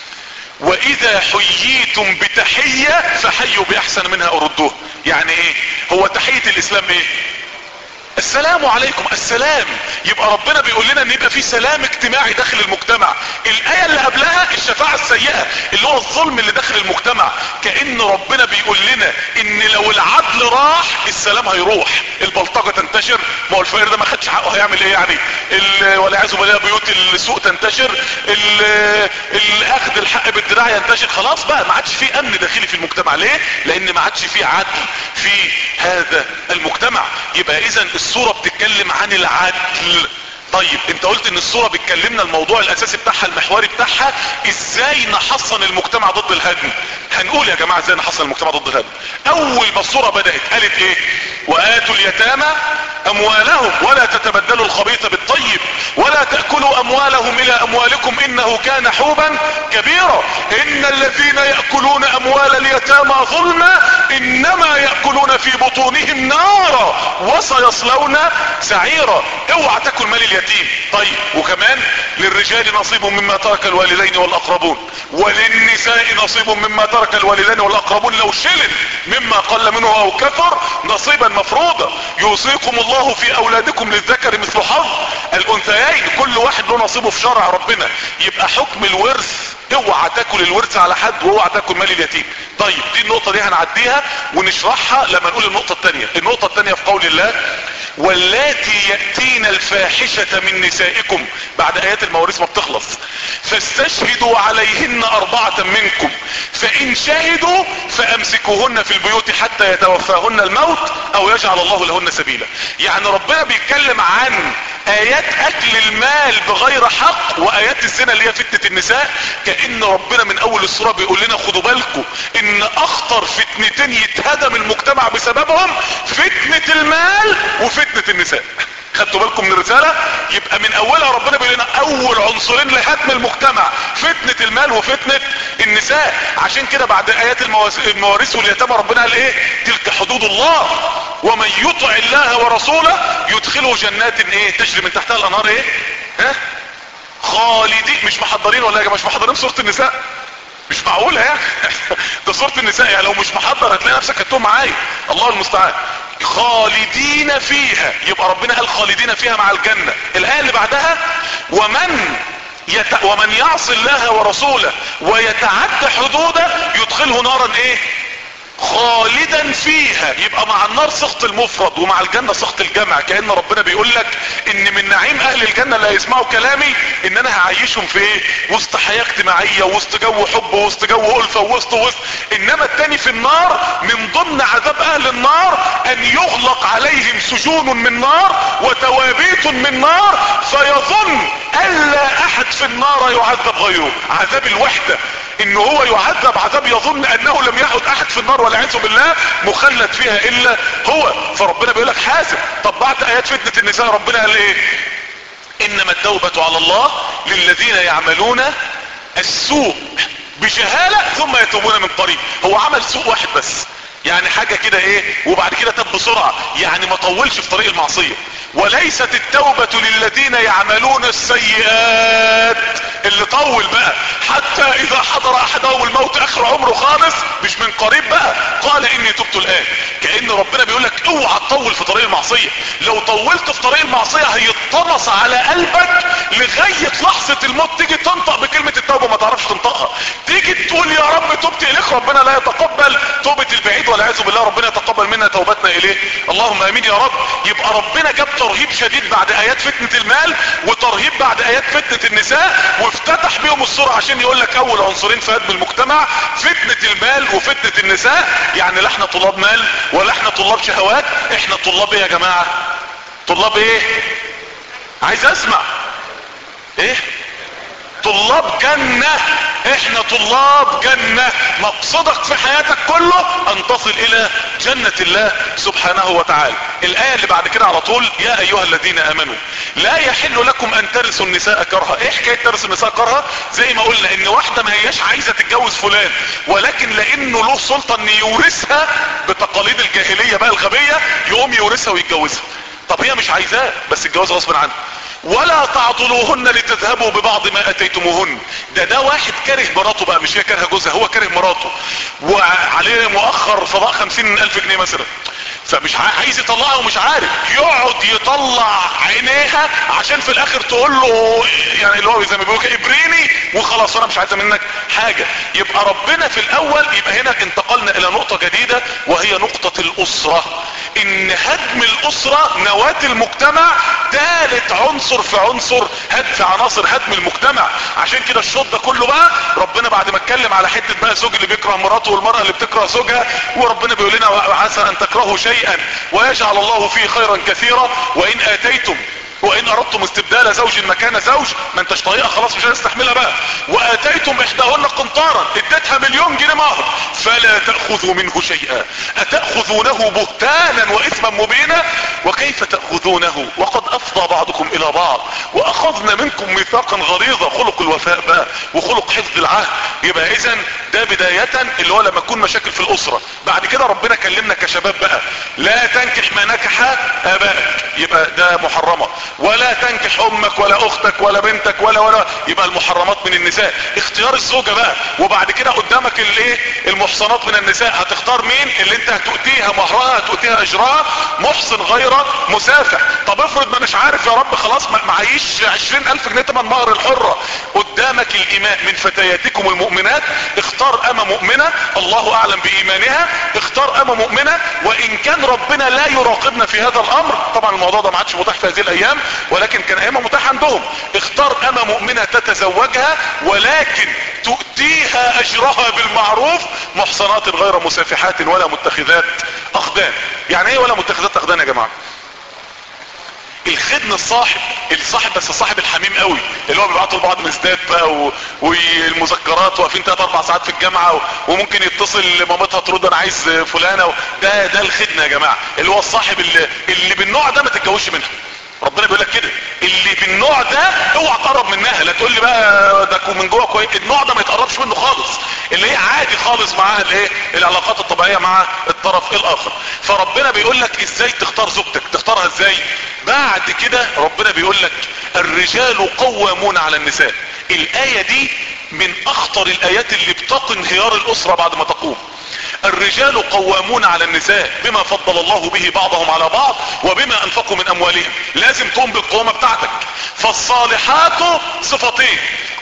واذا حييتم بتحية فحيوا باحسن منها اردوها يعني ايه هو تحية الاسلام ايه السلام عليكم السلام يبقى ربنا بيقول لنا ان يبقى في سلام اجتماعي داخل المجتمع الاية اللي قبلها الشفاعة السيئة اللي هو الظلم اللي داخل المجتمع كأن ربنا بيقول لنا ان لو العدل راح السلام هيروح البلطجة تنتشر ما هو الفقير ده ما خدش حقه هيعمل ايه يعني والعياذ بالله بيوت السوق تنتشر الاخذ الحق بالدراع ينتشر خلاص بقى ما عادش في امن داخلي في المجتمع ليه لان ما عادش في عدل في هذا المجتمع يبقى اذا الصورة بتتكلم عن العدل طيب انت قلت ان الصورة بتكلمنا الموضوع الاساسي بتاعها المحوري بتاعها ازاي نحصن المجتمع ضد الهدم هنقول يا جماعة ازاي نحصن المجتمع ضد الهدم اول ما الصورة بدأت قالت ايه واتوا اليتامى اموالهم ولا تتبدلوا الخبيث بالطيب ولا تأكلوا اموالهم الى اموالكم انه كان حوبا كبيرا ان الذين يأكلون اموال اليتامى ظلما انما يأكلون في بطونهم نارا وسيصلون سعيرا اوعى تاكل مال اليتيم طيب وكمان للرجال نصيب مما ترك الوالدين والاقربون وللنساء نصيب مما ترك الوالدين والاقربون لو شلن مما قل منه او كثر نصيبا مفروضا يوصيكم الله في اولادكم للذكر مثل حظ الانثيين كل واحد له نصيبه في شرع ربنا يبقى حكم الورث اوعى تاكل الورث على حد واوعى تاكل مال اليتيم طيب دي النقطة دي هنعديها ونشرحها لما نقول النقطة التانية النقطة التانية في قول الله واللاتي يأتين الفاحشة من نسائكم بعد ايات المواريث ما بتخلص فاستشهدوا عليهن اربعة منكم فان شهدوا فامسكوهن في البيوت حتى يتوفاهن الموت او يجعل الله لهن سبيلا يعني ربنا بيتكلم عن ايات اكل المال بغير حق وايات الزنا اللي هي فتنة النساء كأن ربنا من اول الصورة بيقول لنا خدوا بالكم ان اخطر فتنتين يتهدم المجتمع بسببهم فتنة المال وفتنة النساء خدتوا بالكم من الرسالة يبقى من اولها ربنا بيقول لنا اول عنصرين لهدم المجتمع فتنة المال وفتنة النساء عشان كده بعد ايات المواريث واليتامى ربنا قال ايه تلك حدود الله ومن يطع الله ورسوله يدخله جنات ايه تجري من تحتها الانهار ايه ها خالدين مش محضرين ولا يا جماعه مش محضرين سوره النساء مش معقولة يعني ده سورة النساء يعني لو مش محضر هتلاقي نفسك هتقوم معايا الله المستعان خالدين فيها يبقى ربنا قال خالدين فيها مع الجنة الآية اللي بعدها ومن يت... ومن يعصي الله ورسوله ويتعدى حدوده يدخله نارا ايه خالدا فيها يبقى مع النار سخط المفرد ومع الجنة سخط الجمع كأن ربنا بيقول لك ان من نعيم اهل الجنة اللي هيسمعوا كلامي ان انا هعيشهم في ايه وسط حياة اجتماعية وسط جو حب وسط جو الفة وسط وسط انما التاني في النار من ضمن عذاب اهل النار ان يغلق عليهم سجون من نار وتوابيت من نار فيظن الا احد في النار يعذب غيره عذاب الوحدة ان هو يعذب عذاب يظن انه لم يعد احد في النار والعياذ بالله مخلد فيها الا هو فربنا بيقول لك حاسب طب بعد ايات فتنة النساء ربنا قال ايه انما التوبة على الله للذين يعملون السوء بجهالة ثم يتوبون من قريب هو عمل سوء واحد بس يعني حاجة كده ايه وبعد كده تب بسرعة يعني ما طولش في طريق المعصية وليست التوبة للذين يعملون السيئات اللي طول بقى حتى اذا حضر احدهم الموت اخر عمره خالص مش من قريب بقى قال اني تبت الان كأن ربنا بيقول لك اوعى تطول في طريق المعصية لو طولت في طريق المعصية هيتطمس على قلبك لغاية لحظة الموت تيجي تنطق بكلمة التوبة ما تعرفش تنطقها تيجي تقول يا رب تبت اليك ربنا لا يتقبل توبة البعيد والعياذ بالله ربنا يتقبل منا توبتنا اليه اللهم امين يا رب يبقى ربنا جاب ترهيب شديد بعد ايات فتنة المال وترهيب بعد ايات فتنة النساء وافتتح بيهم الصورة عشان يقول لك اول عنصرين في هدم المجتمع فتنة المال وفتنة النساء يعني لا احنا طلاب مال ولا احنا طلاب شهوات احنا طلاب ايه يا جماعة طلاب ايه عايز اسمع ايه طلاب جنة احنا طلاب جنة مقصدك في حياتك كله ان تصل الى جنة الله سبحانه وتعالى الاية اللي بعد كده على طول يا ايها الذين امنوا لا يحل لكم ان ترثوا النساء كرها ايه حكاية ترث النساء كرها زي ما قلنا ان واحدة ما هياش عايزة تتجوز فلان ولكن لانه له سلطة ان يورثها بتقاليد الجاهلية بقى الغبية يقوم يورثها ويتجوزها طب هي مش عايزاه بس الجواز غصب عنها ولا تعضلوهن لتذهبوا ببعض ما اتيتموهن ده ده واحد كاره مراته بقى مش هي كاره جوزها هو كاره مراته وعليه مؤخر فضاء خمسين الف جنيه مثلا فمش عايز يطلعها ومش عارف يقعد يطلع عينيها عشان في الاخر تقول له يعني اللي هو زي ما بيقولوا ابريني وخلاص انا مش عايزه منك حاجه يبقى ربنا في الاول يبقى هنا انتقلنا الى نقطه جديده وهي نقطه الاسره ان هدم الاسره نواه المجتمع ثالث عنصر في عنصر هد في عناصر هدم المجتمع عشان كده الشوط ده كله بقى ربنا بعد ما اتكلم على حته بقى الزوج اللي بيكره مراته والمراه اللي بتكره زوجها وربنا بيقول لنا عسى ان تكرهوا شيئا ويجعل الله فيه خيرا كثيرا وان اتيتم وان اردتم استبدال زوج مكان زوج ما انتش طايقه خلاص مش هنستحملها بقى واتيتم احداهن قنطارا اديتها مليون جنيه مهر فلا تاخذوا منه شيئا اتاخذونه بهتانا واثما مبينا وكيف تاخذونه وقد افضى بعضكم الى بعض واخذنا منكم ميثاقا غليظا خلق الوفاء بقى وخلق حفظ العهد يبقى اذا ده بداية اللي هو لما يكون مشاكل في الاسرة بعد كده ربنا كلمنا كشباب بقى لا تنكح ما نكح ابائك يبقى ده محرمة ولا تنكح امك ولا اختك ولا بنتك ولا ولا يبقى المحرمات من النساء اختيار الزوجة بقى وبعد كده قدامك الايه المحصنات من النساء هتختار مين اللي انت هتؤتيها مهرها هتؤتيها اجرها محصن غير مسافح طب افرض ما مش عارف يا رب خلاص ما معيش عشرين الف جنيه تمن مهر الحرة قدامك الاماء من فتياتكم المؤمنات اختار اما مؤمنة الله اعلم بايمانها اختار اما مؤمنة وان كان ربنا لا يراقبنا في هذا الامر طبعا الموضوع ده ما عادش متاح في هذه الايام ولكن كان ايام متاح عندهم اختار اما مؤمنة تتزوجها ولكن تؤتيها اجرها بالمعروف محصنات غير مسافحات ولا متخذات اخدان يعني ايه ولا متخذات اخدان يا جماعه الخدن الصاحب الصاحب بس الصاحب الحميم قوي اللي هو بيبعتوا لبعض مسدات بقى و... والمذكرات واقفين 3 4 ساعات في الجامعه و... وممكن يتصل مامتها ترد انا عايز فلانه و... ده ده الخدنه يا جماعه اللي هو الصاحب اللي, اللي بالنوع ده ما تتجوزش منها ربنا بيقول لك كده اللي بالنوع ده اوعى تقرب منها لا تقول لي بقى ده من جوه كويس النوع ده ما يتقربش منه خالص اللي هي عادي خالص معاها الايه العلاقات الطبيعيه مع الطرف الاخر فربنا بيقول لك ازاي تختار زوجتك تختارها ازاي بعد كده ربنا بيقول لك الرجال قوامون على النساء الايه دي من اخطر الايات اللي بتقي انهيار الاسره بعد ما تقوم الرجال قوامون على النساء بما فضل الله به بعضهم على بعض وبما انفقوا من اموالهم لازم تقوم بالقوامة بتاعتك فالصالحات صفتين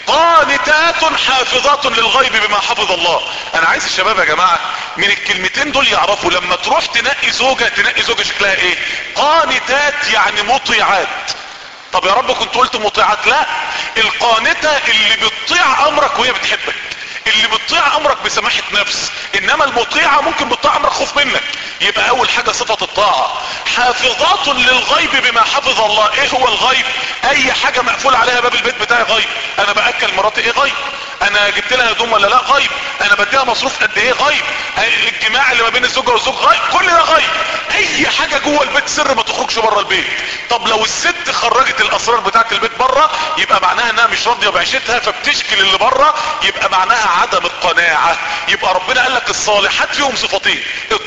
قانتات حافظات للغيب بما حفظ الله انا عايز الشباب يا جماعة من الكلمتين دول يعرفوا لما تروح تنقي زوجة تنقي زوجة شكلها ايه قانتات يعني مطيعات طب يا رب كنت قلت مطيعات لا القانتة اللي بتطيع امرك وهي بتحبك اللي بتطيع امرك بسماحة نفس انما المطيعة ممكن بتطيع امرك خوف منك يبقى اول حاجة صفة الطاعة حافظات للغيب بما حفظ الله ايه هو الغيب اي حاجة مقفول عليها باب البيت بتاعي غيب انا باكل مراتي ايه غيب انا جبت لها هدوم ولا لا غيب انا بديها مصروف قد ايه غيب الجماع اللي ما بين الزوجة والزوج غيب كل ده غيب اي حاجة جوه البيت سر ما تخرجش بره البيت طب لو الست خرجت الاسرار بتاعت البيت بره يبقى معناها انها مش راضية بعيشتها فبتشكل اللي بره يبقى معناها عدم القناعة يبقى ربنا قال لك الصالحات فيهم صفتين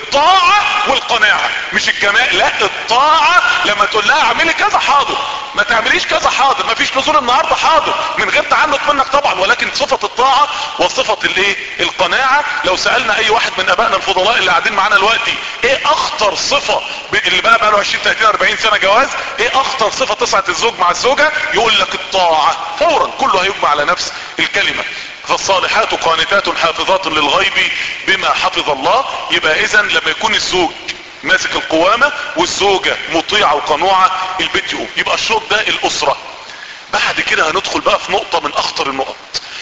الطاعة والقناعة مش الجمال لا الطاعة لما تقول لها اعملي كذا حاضر ما تعمليش كذا حاضر ما فيش نزول النهاردة حاضر من غير تعنت منك طبعا ولكن صفة الطاعة وصفة الايه القناعة لو سألنا اي واحد من ابائنا الفضلاء اللي قاعدين معانا دلوقتي ايه اخطر صفة اللي بقى بقى له 20 30 40 سنة جواز ايه اخطر صفة تسعة الزوج مع الزوجة يقول لك الطاعة فورا كله هيجمع على نفس الكلمة فالصالحات قانتات حافظات للغيب بما حفظ الله يبقى اذا لما يكون الزوج ماسك القوامة والزوجة مطيعة وقنوعة البيت يقوم يبقى الشوط ده الاسرة بعد كده هندخل بقى في نقطة من اخطر النقط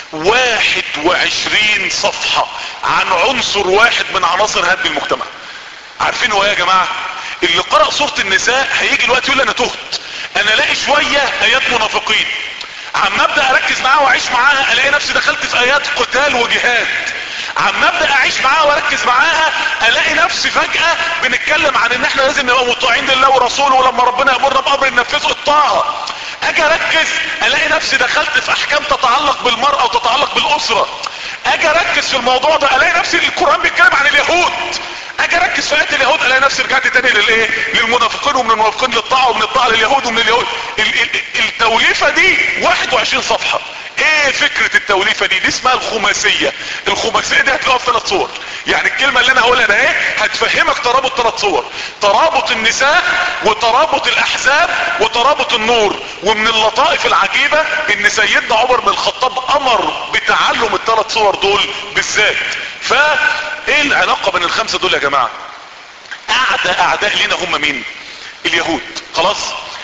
واحد وعشرين صفحة عن عنصر واحد من عناصر هدم المجتمع عارفين هو يا جماعة اللي قرأ سورة النساء هيجي الوقت يقول انا تهت انا الاقي شوية ايات منافقين عم ابدا اركز معاها واعيش معاها الاقي نفسي دخلت في ايات قتال وجهاد عم ابدا اعيش معاها واركز معاها الاقي نفسي فجأة بنتكلم عن ان احنا لازم نبقى مطيعين لله ورسوله ولما ربنا يامرنا بامر ننفذه الطاعة اجي اركز الاقي نفسي دخلت في احكام تتعلق بالمرأة وتتعلق بالاسرة اجي اركز في الموضوع ده الاقي نفسي القرآن بيتكلم عن اليهود اجي اركز في ايات اليهود الاقي نفسي رجعت تاني للايه للمنافقين ومن المنافقين للطاعه ومن الطاعه لليهود ومن اليهود ال ال التوليفه دي 21 صفحه ايه فكرة التوليفة دي دي اسمها الخماسية الخماسية دي هتلاقوها في ثلاث صور يعني الكلمة اللي انا هقولها ده ايه هتفهمك ترابط ثلاث صور ترابط النساء وترابط الاحزاب وترابط النور ومن اللطائف العجيبة ان سيدنا عمر بن الخطاب امر بتعلم الثلاث صور دول بالذات فايه العلاقة بين الخمسة دول يا جماعة اعداء اعداء لينا هم مين اليهود خلاص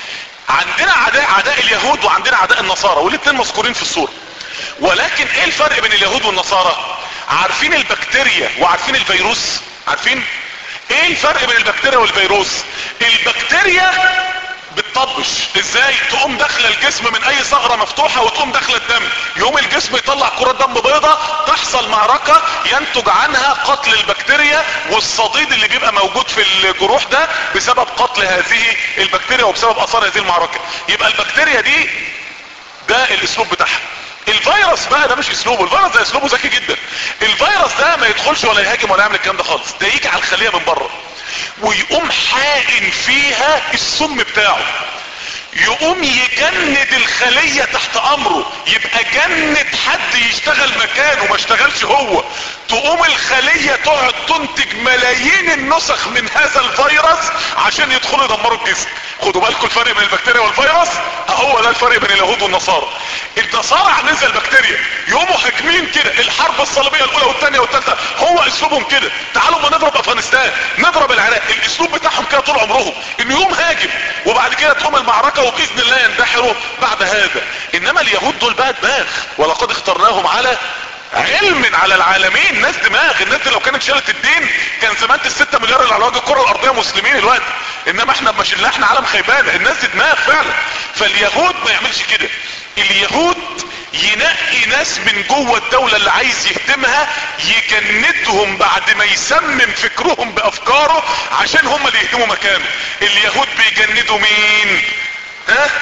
عندنا اعداء اعداء اليهود وعندنا اعداء النصارى والاثنين مذكورين في الصورة ولكن ايه الفرق بين اليهود والنصارى عارفين البكتيريا وعارفين الفيروس عارفين ايه الفرق بين البكتيريا والفيروس البكتيريا بتطبش ازاي تقوم داخله الجسم من اي ثغره مفتوحه وتقوم داخله الدم يقوم الجسم يطلع كرات دم بيضة تحصل معركة ينتج عنها قتل البكتيريا والصديد اللي بيبقى موجود في الجروح ده بسبب قتل هذه البكتيريا وبسبب اثار هذه المعركة يبقى البكتيريا دي ده الاسلوب بتاعها الفيروس بقى ده مش اسلوبه الفيروس ده اسلوبه ذكي جدا الفيروس ده ما يدخلش ولا يهاجم ولا يعمل الكلام ده خالص ده يجي على الخلية من بره ويقوم حائن فيها السم بتاعه يقوم يجند الخلية تحت امره يبقى جند حد يشتغل مكانه ما اشتغلش هو تقوم الخلية تقعد تنتج ملايين النسخ من هذا الفيروس عشان يدخلوا يدمروا الجسم خدوا بالكم الفرق بين البكتيريا والفيروس اهو ده الفرق بين اليهود والنصارى النصارى عاملين البكتيريا يقوموا هاجمين كده الحرب الصليبيه الاولى والثانيه والثالثه هو اسلوبهم كده تعالوا ما نضرب افغانستان نضرب العراق الاسلوب بتاعهم كده طول عمرهم انه يوم هاجم وبعد كده تقوم المعركه وباذن الله يندحروا بعد هذا انما اليهود دول بقى دماغ ولقد اخترناهم على علم على العالمين ناس دماغ الناس دي لو كانت شالت الدين كان زمان الستة مليار اللي على وجه الكره الارضيه مسلمين الوقت انما احنا مش اللي احنا عالم خيبانه الناس دي دماغ فعلا فاليهود ما يعملش كده اليهود ينقي ناس من جوه الدولة اللي عايز يهدمها يجندهم بعد ما يسمم فكرهم بافكاره عشان هم اللي يهدموا مكانه اليهود بيجندوا مين ها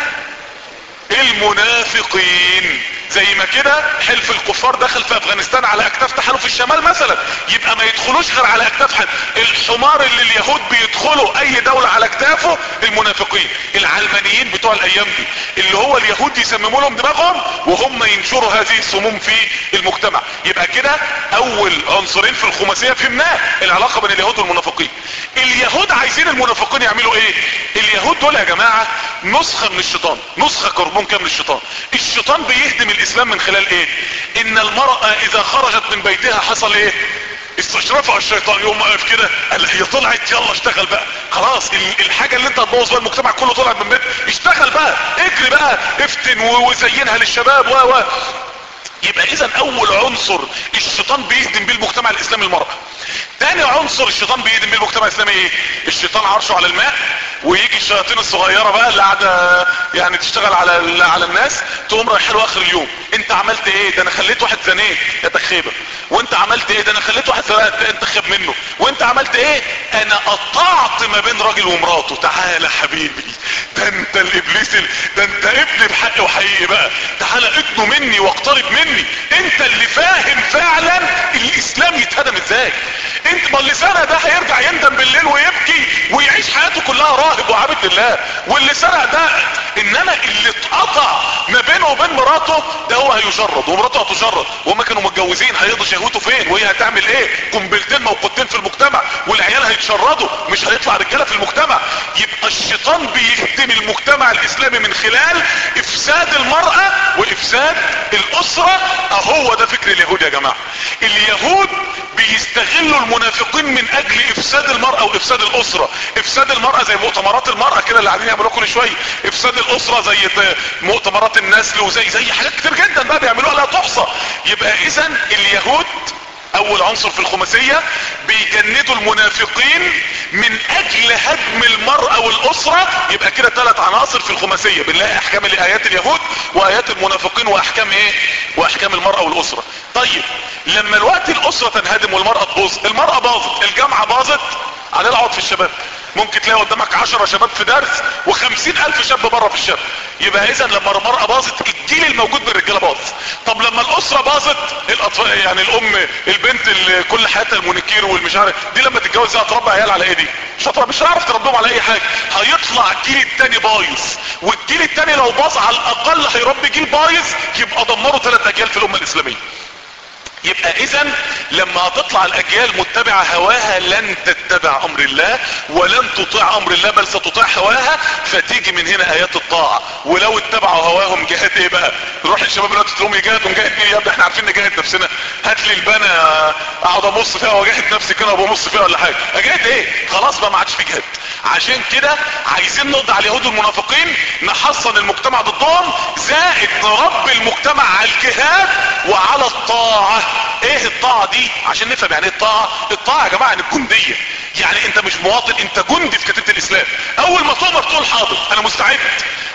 المنافقين زي ما كده حلف الكفار دخل في افغانستان على اكتاف تحالف الشمال مثلا يبقى ما يدخلوش غير على اكتاف حد الحمار اللي اليهود بيدخلوا اي دولة على اكتافه المنافقين العلمانيين بتوع الايام دي اللي هو اليهود يسمموا لهم دماغهم وهم ينشروا هذه السموم في المجتمع يبقى كده اول عنصرين في الخماسية فهمناه العلاقة بين اليهود والمنافقين اليهود عايزين المنافقين يعملوا ايه اليهود دول يا جماعة نسخة من الشيطان نسخة كربون كام من الشيطان الشيطان بيهدم الاسلام من خلال ايه ان المرأة اذا خرجت من بيتها حصل ايه استشرفها الشيطان يوم واقف كده قال هي طلعت يلا اشتغل بقى خلاص الحاجة اللي انت هتبوظ بقى المجتمع كله طلعت من بيت اشتغل بقى اجري بقى افتن وزينها للشباب و و يبقى اذا اول عنصر الشيطان بيهدم بيه المجتمع الاسلامي المرأة تاني عنصر الشيطان بيهدم بيه المجتمع الاسلامي ايه الشيطان عرشه على الماء ويجي الشياطين الصغيرة بقى اللي قاعدة يعني تشتغل على على الناس تقوم رايح له اخر اليوم انت عملت ايه ده انا خليت واحد زنيت يا تخيبة وانت عملت ايه ده انا خليت واحد انت خاب منه وانت عملت ايه انا قطعت ما بين راجل ومراته تعالى حبيبي ده انت الابليس ال... ده انت ابني بحق وحقيقي بقى تعالى ادنه مني واقترب مني انت اللي فاهم فعلا الاسلام يتهدم ازاي انت ما اللي سنة ده هيرجع يندم بالليل ويبكي ويعيش حياته كلها راهب وعابد لله واللي سرق ده انما اللي اتقطع ما بينه وبين مراته ده هو هيشرد ومراته هتشرد وهما كانوا متجوزين هيقضوا شهوته فين وهي هتعمل ايه قنبلتين موقوتين في المجتمع والعيال هيتشردوا مش هيطلع رجاله في المجتمع يبقى الشيطان بيهدم المجتمع الاسلامي من خلال افساد المرأة وافساد الاسرة اهو ده فكر اليهود يا جماعة اليهود بيستغلوا المنافقين من اجل افساد المرأة وافساد الاسرة افساد المرأة زي مؤتمرات المرأة كده اللي قاعدين يعملوها كل شوية افساد الاسرة زي مؤتمرات النسل وزي زي حاجات كتير جدا بقى بيعملوها لا تحصى يبقى اذا اليهود اول عنصر في الخماسية بيجندوا المنافقين من اجل هدم المرأة والاسرة يبقى كده ثلاث عناصر في الخماسية بنلاقي احكام ايات اليهود وايات المنافقين واحكام ايه واحكام المرأة والاسرة طيب لما الوقت الاسرة تنهدم والمرأة تبوظ المرأة باظت الجامعة باظت على العوض في الشباب ممكن تلاقي قدامك عشرة شباب في درس وخمسين الف شاب بره في الشارع يبقى اذا لما المرأة باظت الجيل الموجود من الرجالة باظ طب لما الاسرة باظت الاطفال يعني الام البنت اللي كل حياتها المونيكير والمش عارف دي لما تتجوز هتربي عيال على ايه دي مش هتربي مش هتعرف تربيهم على اي حاجة هيطلع الجيل التاني بايظ والجيل التاني لو باظ على الاقل هيربي جيل بايظ يبقى دمروا ثلاث اجيال في الامة الاسلامية يبقى اذا لما هتطلع الاجيال متبعة هواها لن تتبع امر الله ولن تطيع امر الله بل ستطيع هواها فتيجي من هنا ايات الطاعة ولو اتبعوا هواهم جهاد ايه بقى نروح الشباب دلوقتي تقول لهم يجاهد ونجاهد مين يا ابني احنا عارفين نجاهد نفسنا هات لي البنا اقعد ابص فيها واجاهد نفسي كده وببص فيها ولا حاجه اجاهد ايه خلاص بقى ما عادش في جهاد عشان كده عايزين نقضي على اليهود والمنافقين نحصن المجتمع ضدهم زائد نربي المجتمع على الجهاد وعلى الطاعة ايه الطاعة دي عشان نفهم يعني ايه الطاعة الطاعة يا جماعة يعني الجندية يعني انت مش مواطن انت جندي في كتيبة الاسلام اول ما تؤمر تقول حاضر انا مستعد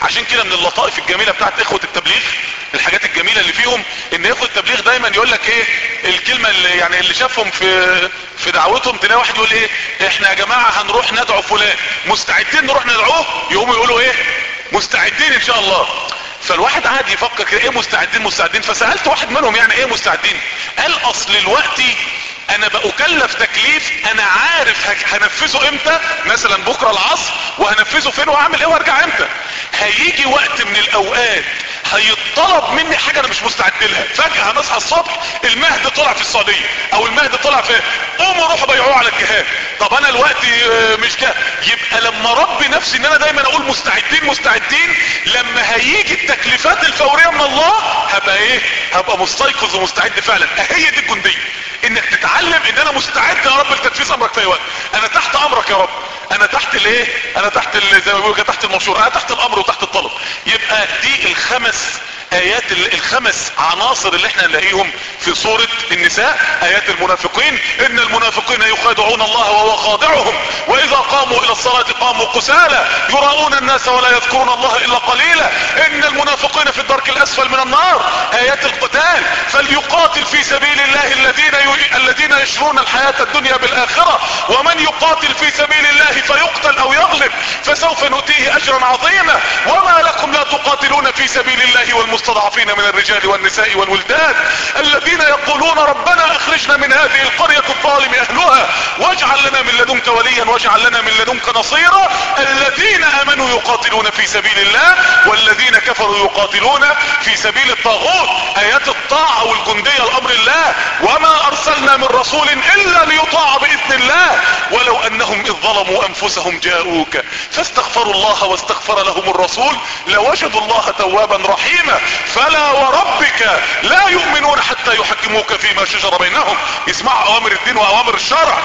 عشان كده من اللطائف الجميلة بتاعت اخوة التبليغ الحاجات الجميلة اللي فيهم ان اخوة التبليغ دايما يقول لك ايه الكلمة اللي يعني اللي شافهم في في دعوتهم تلاقي واحد يقول ايه احنا يا جماعة هنروح ندعو فلان مستعدين نروح ندعوه يقوموا يقولوا ايه مستعدين ان شاء الله فالواحد قاعد يفكر كده ايه مستعدين مستعدين فسألت واحد منهم يعني ايه مستعدين قال اصل الوقت انا بأكلف تكليف انا عارف هنفذه امتى مثلا بكرة العصر وهنفذه فين واعمل ايه وارجع امتى هيجي وقت من الاوقات هيطلب مني حاجة انا مش مستعد لها فجأة هنصحى الصبح المهد طلع في السعودية او المهد طلع في قوموا روحوا بيعوه على الجهاد طب انا الوقت مش كده يبقى لما ربي نفسي ان انا دايما اقول مستعدين مستعدين لما هيجي التكليفات الفورية من الله هبقى ايه هبقى مستيقظ ومستعد فعلا هي دي الجندية انك تتعلم ان انا مستعد يا رب لتنفيذ امرك في اي وقت انا تحت امرك يا رب انا تحت الايه انا تحت زي ما بيقولوا تحت المنشور انا تحت الامر وتحت الطلب يبقى دي الخمس ايات الخمس عناصر اللي احنا نلاقيهم في سورة النساء ايات المنافقين ان المنافقين يخادعون الله وهو خادعهم واذا قاموا الى الصلاة قاموا قسالى يراؤون الناس ولا يذكرون الله الا قليلا ان المنافقين في الدرك الاسفل من النار ايات القتال فليقاتل في سبيل الله الذين ي... الذين يشرون الحياة الدنيا بالاخرة ومن يقاتل في سبيل الله فيقتل او يغلب فسوف نؤتيه اجرا عظيما وما لكم لا تقاتلون في سبيل الله والمسلمين المستضعفين من الرجال والنساء والولدان الذين يقولون ربنا اخرجنا من هذه القرية الظالم اهلها واجعل لنا من لدنك وليا واجعل لنا من لدنك نصيرا الذين امنوا يقاتلون في سبيل الله والذين كفروا يقاتلون في سبيل الطاغوت ايات الطاعة والجندية لامر الله وما ارسلنا من رسول الا ليطاع باذن الله ولو انهم اذ ظلموا انفسهم جاءوك فاستغفروا الله واستغفر لهم الرسول لوجدوا الله توابا رحيما فلا وربك لا يؤمنون حتى يحكموك فيما شجر بينهم يسمعوا اوامر الدين واوامر الشرع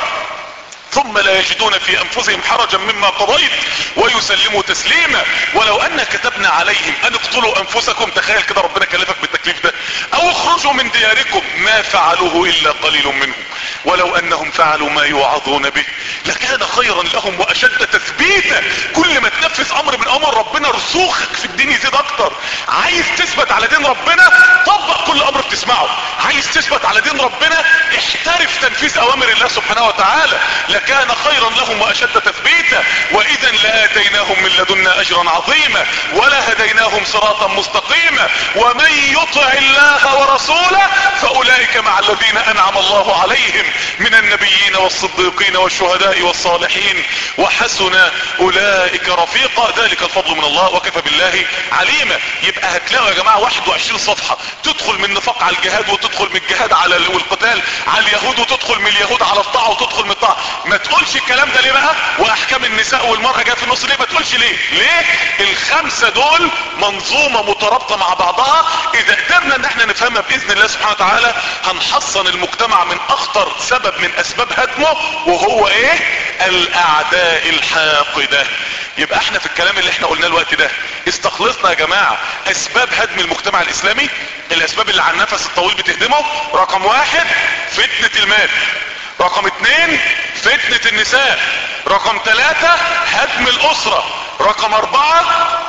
ثم لا يجدون في انفسهم حرجا مما قضيت ويسلموا تسليما ولو ان كتبنا عليهم ان اقتلوا انفسكم تخيل كده ربنا كلفك بالتكليف ده او اخرجوا من دياركم ما فعلوه الا قليل منهم ولو انهم فعلوا ما يوعظون به لكان خيرا لهم واشد تثبيتا كل ما تنفذ امر من امر ربنا رسوخك في الدين يزيد اكتر عايز تثبت على دين ربنا طبق كل امر بتسمعه عايز تثبت على دين ربنا احترف تنفيذ اوامر الله سبحانه وتعالى لكان خيرا لهم واشد تثبيتا واذا لاتيناهم من لدنا اجرا عظيما ولا هديناهم صراطا مستقيما ومن يطع الله ورسوله فاولئك مع الذين انعم الله عليهم من النبيين والصديقين والشهداء والصالحين وحسن اولئك رفيقا ذلك الفضل من الله وكفى بالله عليما يبقى هتلاقوا يا جماعة 21 صفحة تدخل من نفاق على الجهاد وتدخل من الجهاد على والقتال على اليهود وتدخل من اليهود على الطاعة وتدخل من الطاعة ما تقولش الكلام ده ليه بقى واحكام النساء والمرأة جايه في النص ليه ما تقولش ليه ليه الخمسة دول منظومة مترابطة مع بعضها اذا قدرنا ان احنا نفهمها باذن الله سبحانه وتعالى هنحصن المجتمع من اخطر سبب من اسباب هدمه وهو ايه الاعداء الحاقدة يبقى احنا في الكلام اللي احنا قلناه الوقت ده استخلصنا يا جماعة اسباب هدم المجتمع الاسلامي الاسباب اللي على النفس الطويل بتهدمه رقم واحد فتنة المال رقم اتنين فتنة النساء رقم تلاتة هدم الاسرة رقم اربعة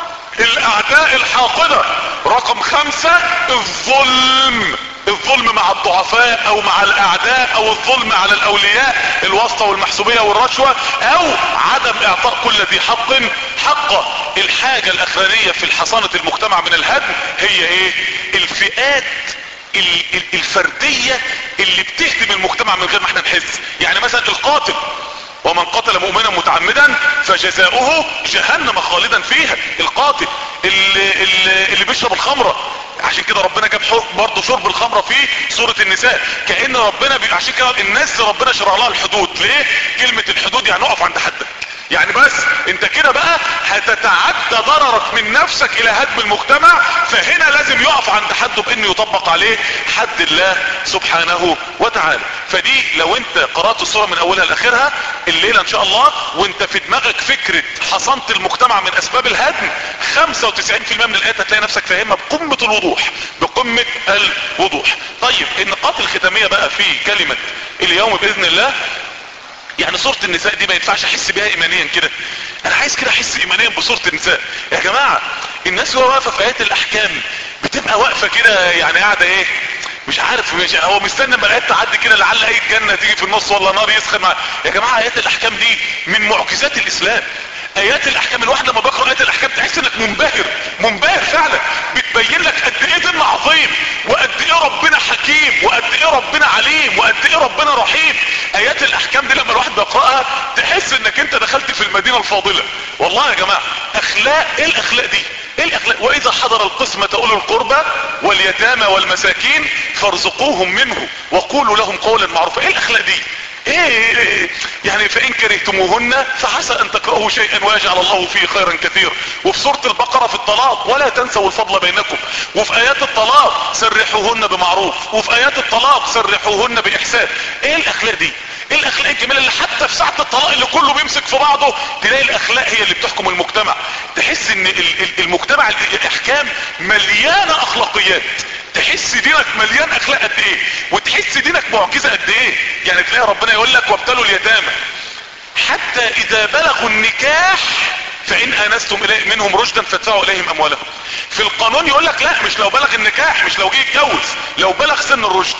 الاعداء الحاقدة رقم خمسة الظلم الظلم مع الضعفاء او مع الاعداء او الظلم على الاولياء الواسطة والمحسوبية والرشوة او عدم اعطاء كل ذي حق حقه الحاجة الاخرانية في حصانة المجتمع من الهدم هي ايه الفئات الفردية اللي بتهدم المجتمع من غير ما احنا نحس يعني مثلا القاتل ومن قتل مؤمنا متعمدا فجزاؤه جهنم خالدا فيها القاتل اللي, اللي, اللي بيشرب الخمرة عشان كده ربنا جاب برضه شرب الخمرة في سورة النساء كأن ربنا بي... عشان كده الناس ربنا شرع لها الحدود ليه كلمة الحدود يعني اقف عند حدك يعني بس انت كده بقى هتتعدى ضررك من نفسك الى هدم المجتمع فهنا لازم يقف عند حده بانه يطبق عليه حد الله سبحانه وتعالى فدي لو انت قرأت الصورة من اولها لاخرها الليلة ان شاء الله وانت في دماغك فكرة حصانة المجتمع من اسباب الهدم 95% من الايات هتلاقي نفسك فاهمها بقمة الوضوح بقمة الوضوح طيب النقاط الختامية بقى في كلمة اليوم باذن الله يعني صورة النساء دي ما ينفعش احس بيها ايمانيا كده انا عايز كده احس ايمانيا بصورة النساء يا جماعة الناس وهي واقفه في ايات الاحكام بتبقى واقفه كده يعني قاعده ايه مش عارف مش هو مستني اما الايات تعدي كده لعل اي جنه تيجي في النص ولا نار يسخن مع يا جماعه ايات الاحكام دي من معجزات الاسلام ايات الاحكام الواحد لما بقرا ايات الاحكام تحس انك منبهر منبهر فعلا بتبين لك قد ايه دين عظيم وقد ايه ربنا حكيم وقد ايه ربنا عليم وقد ايه ربنا رحيم ايات الاحكام دي لما الواحد بيقراها تحس انك انت دخلت في المدينه الفاضله والله يا جماعه اخلاق ايه الاخلاق دي ايه الاخلاق واذا حضر القسمة اولو القربى واليتامى والمساكين فارزقوهم منه وقولوا لهم قولا معروفا ايه الاخلاق دي ايه يعني فان كرهتموهن فعسى ان تكرهوا شيئا ويجعل الله فيه خيرا كثيرا وفي سورة البقرة في الطلاق ولا تنسوا الفضل بينكم وفي ايات الطلاق سرحوهن بمعروف وفي ايات الطلاق سرحوهن باحسان ايه الاخلاق دي ايه الاخلاق الجميله اللي حتى في ساعه الطلاق اللي كله بيمسك في بعضه تلاقي الاخلاق هي اللي بتحكم المجتمع تحس ان المجتمع الاحكام مليانه اخلاقيات تحس دينك مليان اخلاق قد ايه وتحس دينك معجزه قد ايه يعني تلاقي ربنا يقول لك وابتلوا اليتامى حتى اذا بلغوا النكاح فان انستم إليه منهم رشدا فادفعوا اليهم اموالهم في القانون يقول لك لا مش لو بلغ النكاح مش لو جه يتجوز لو بلغ سن الرشد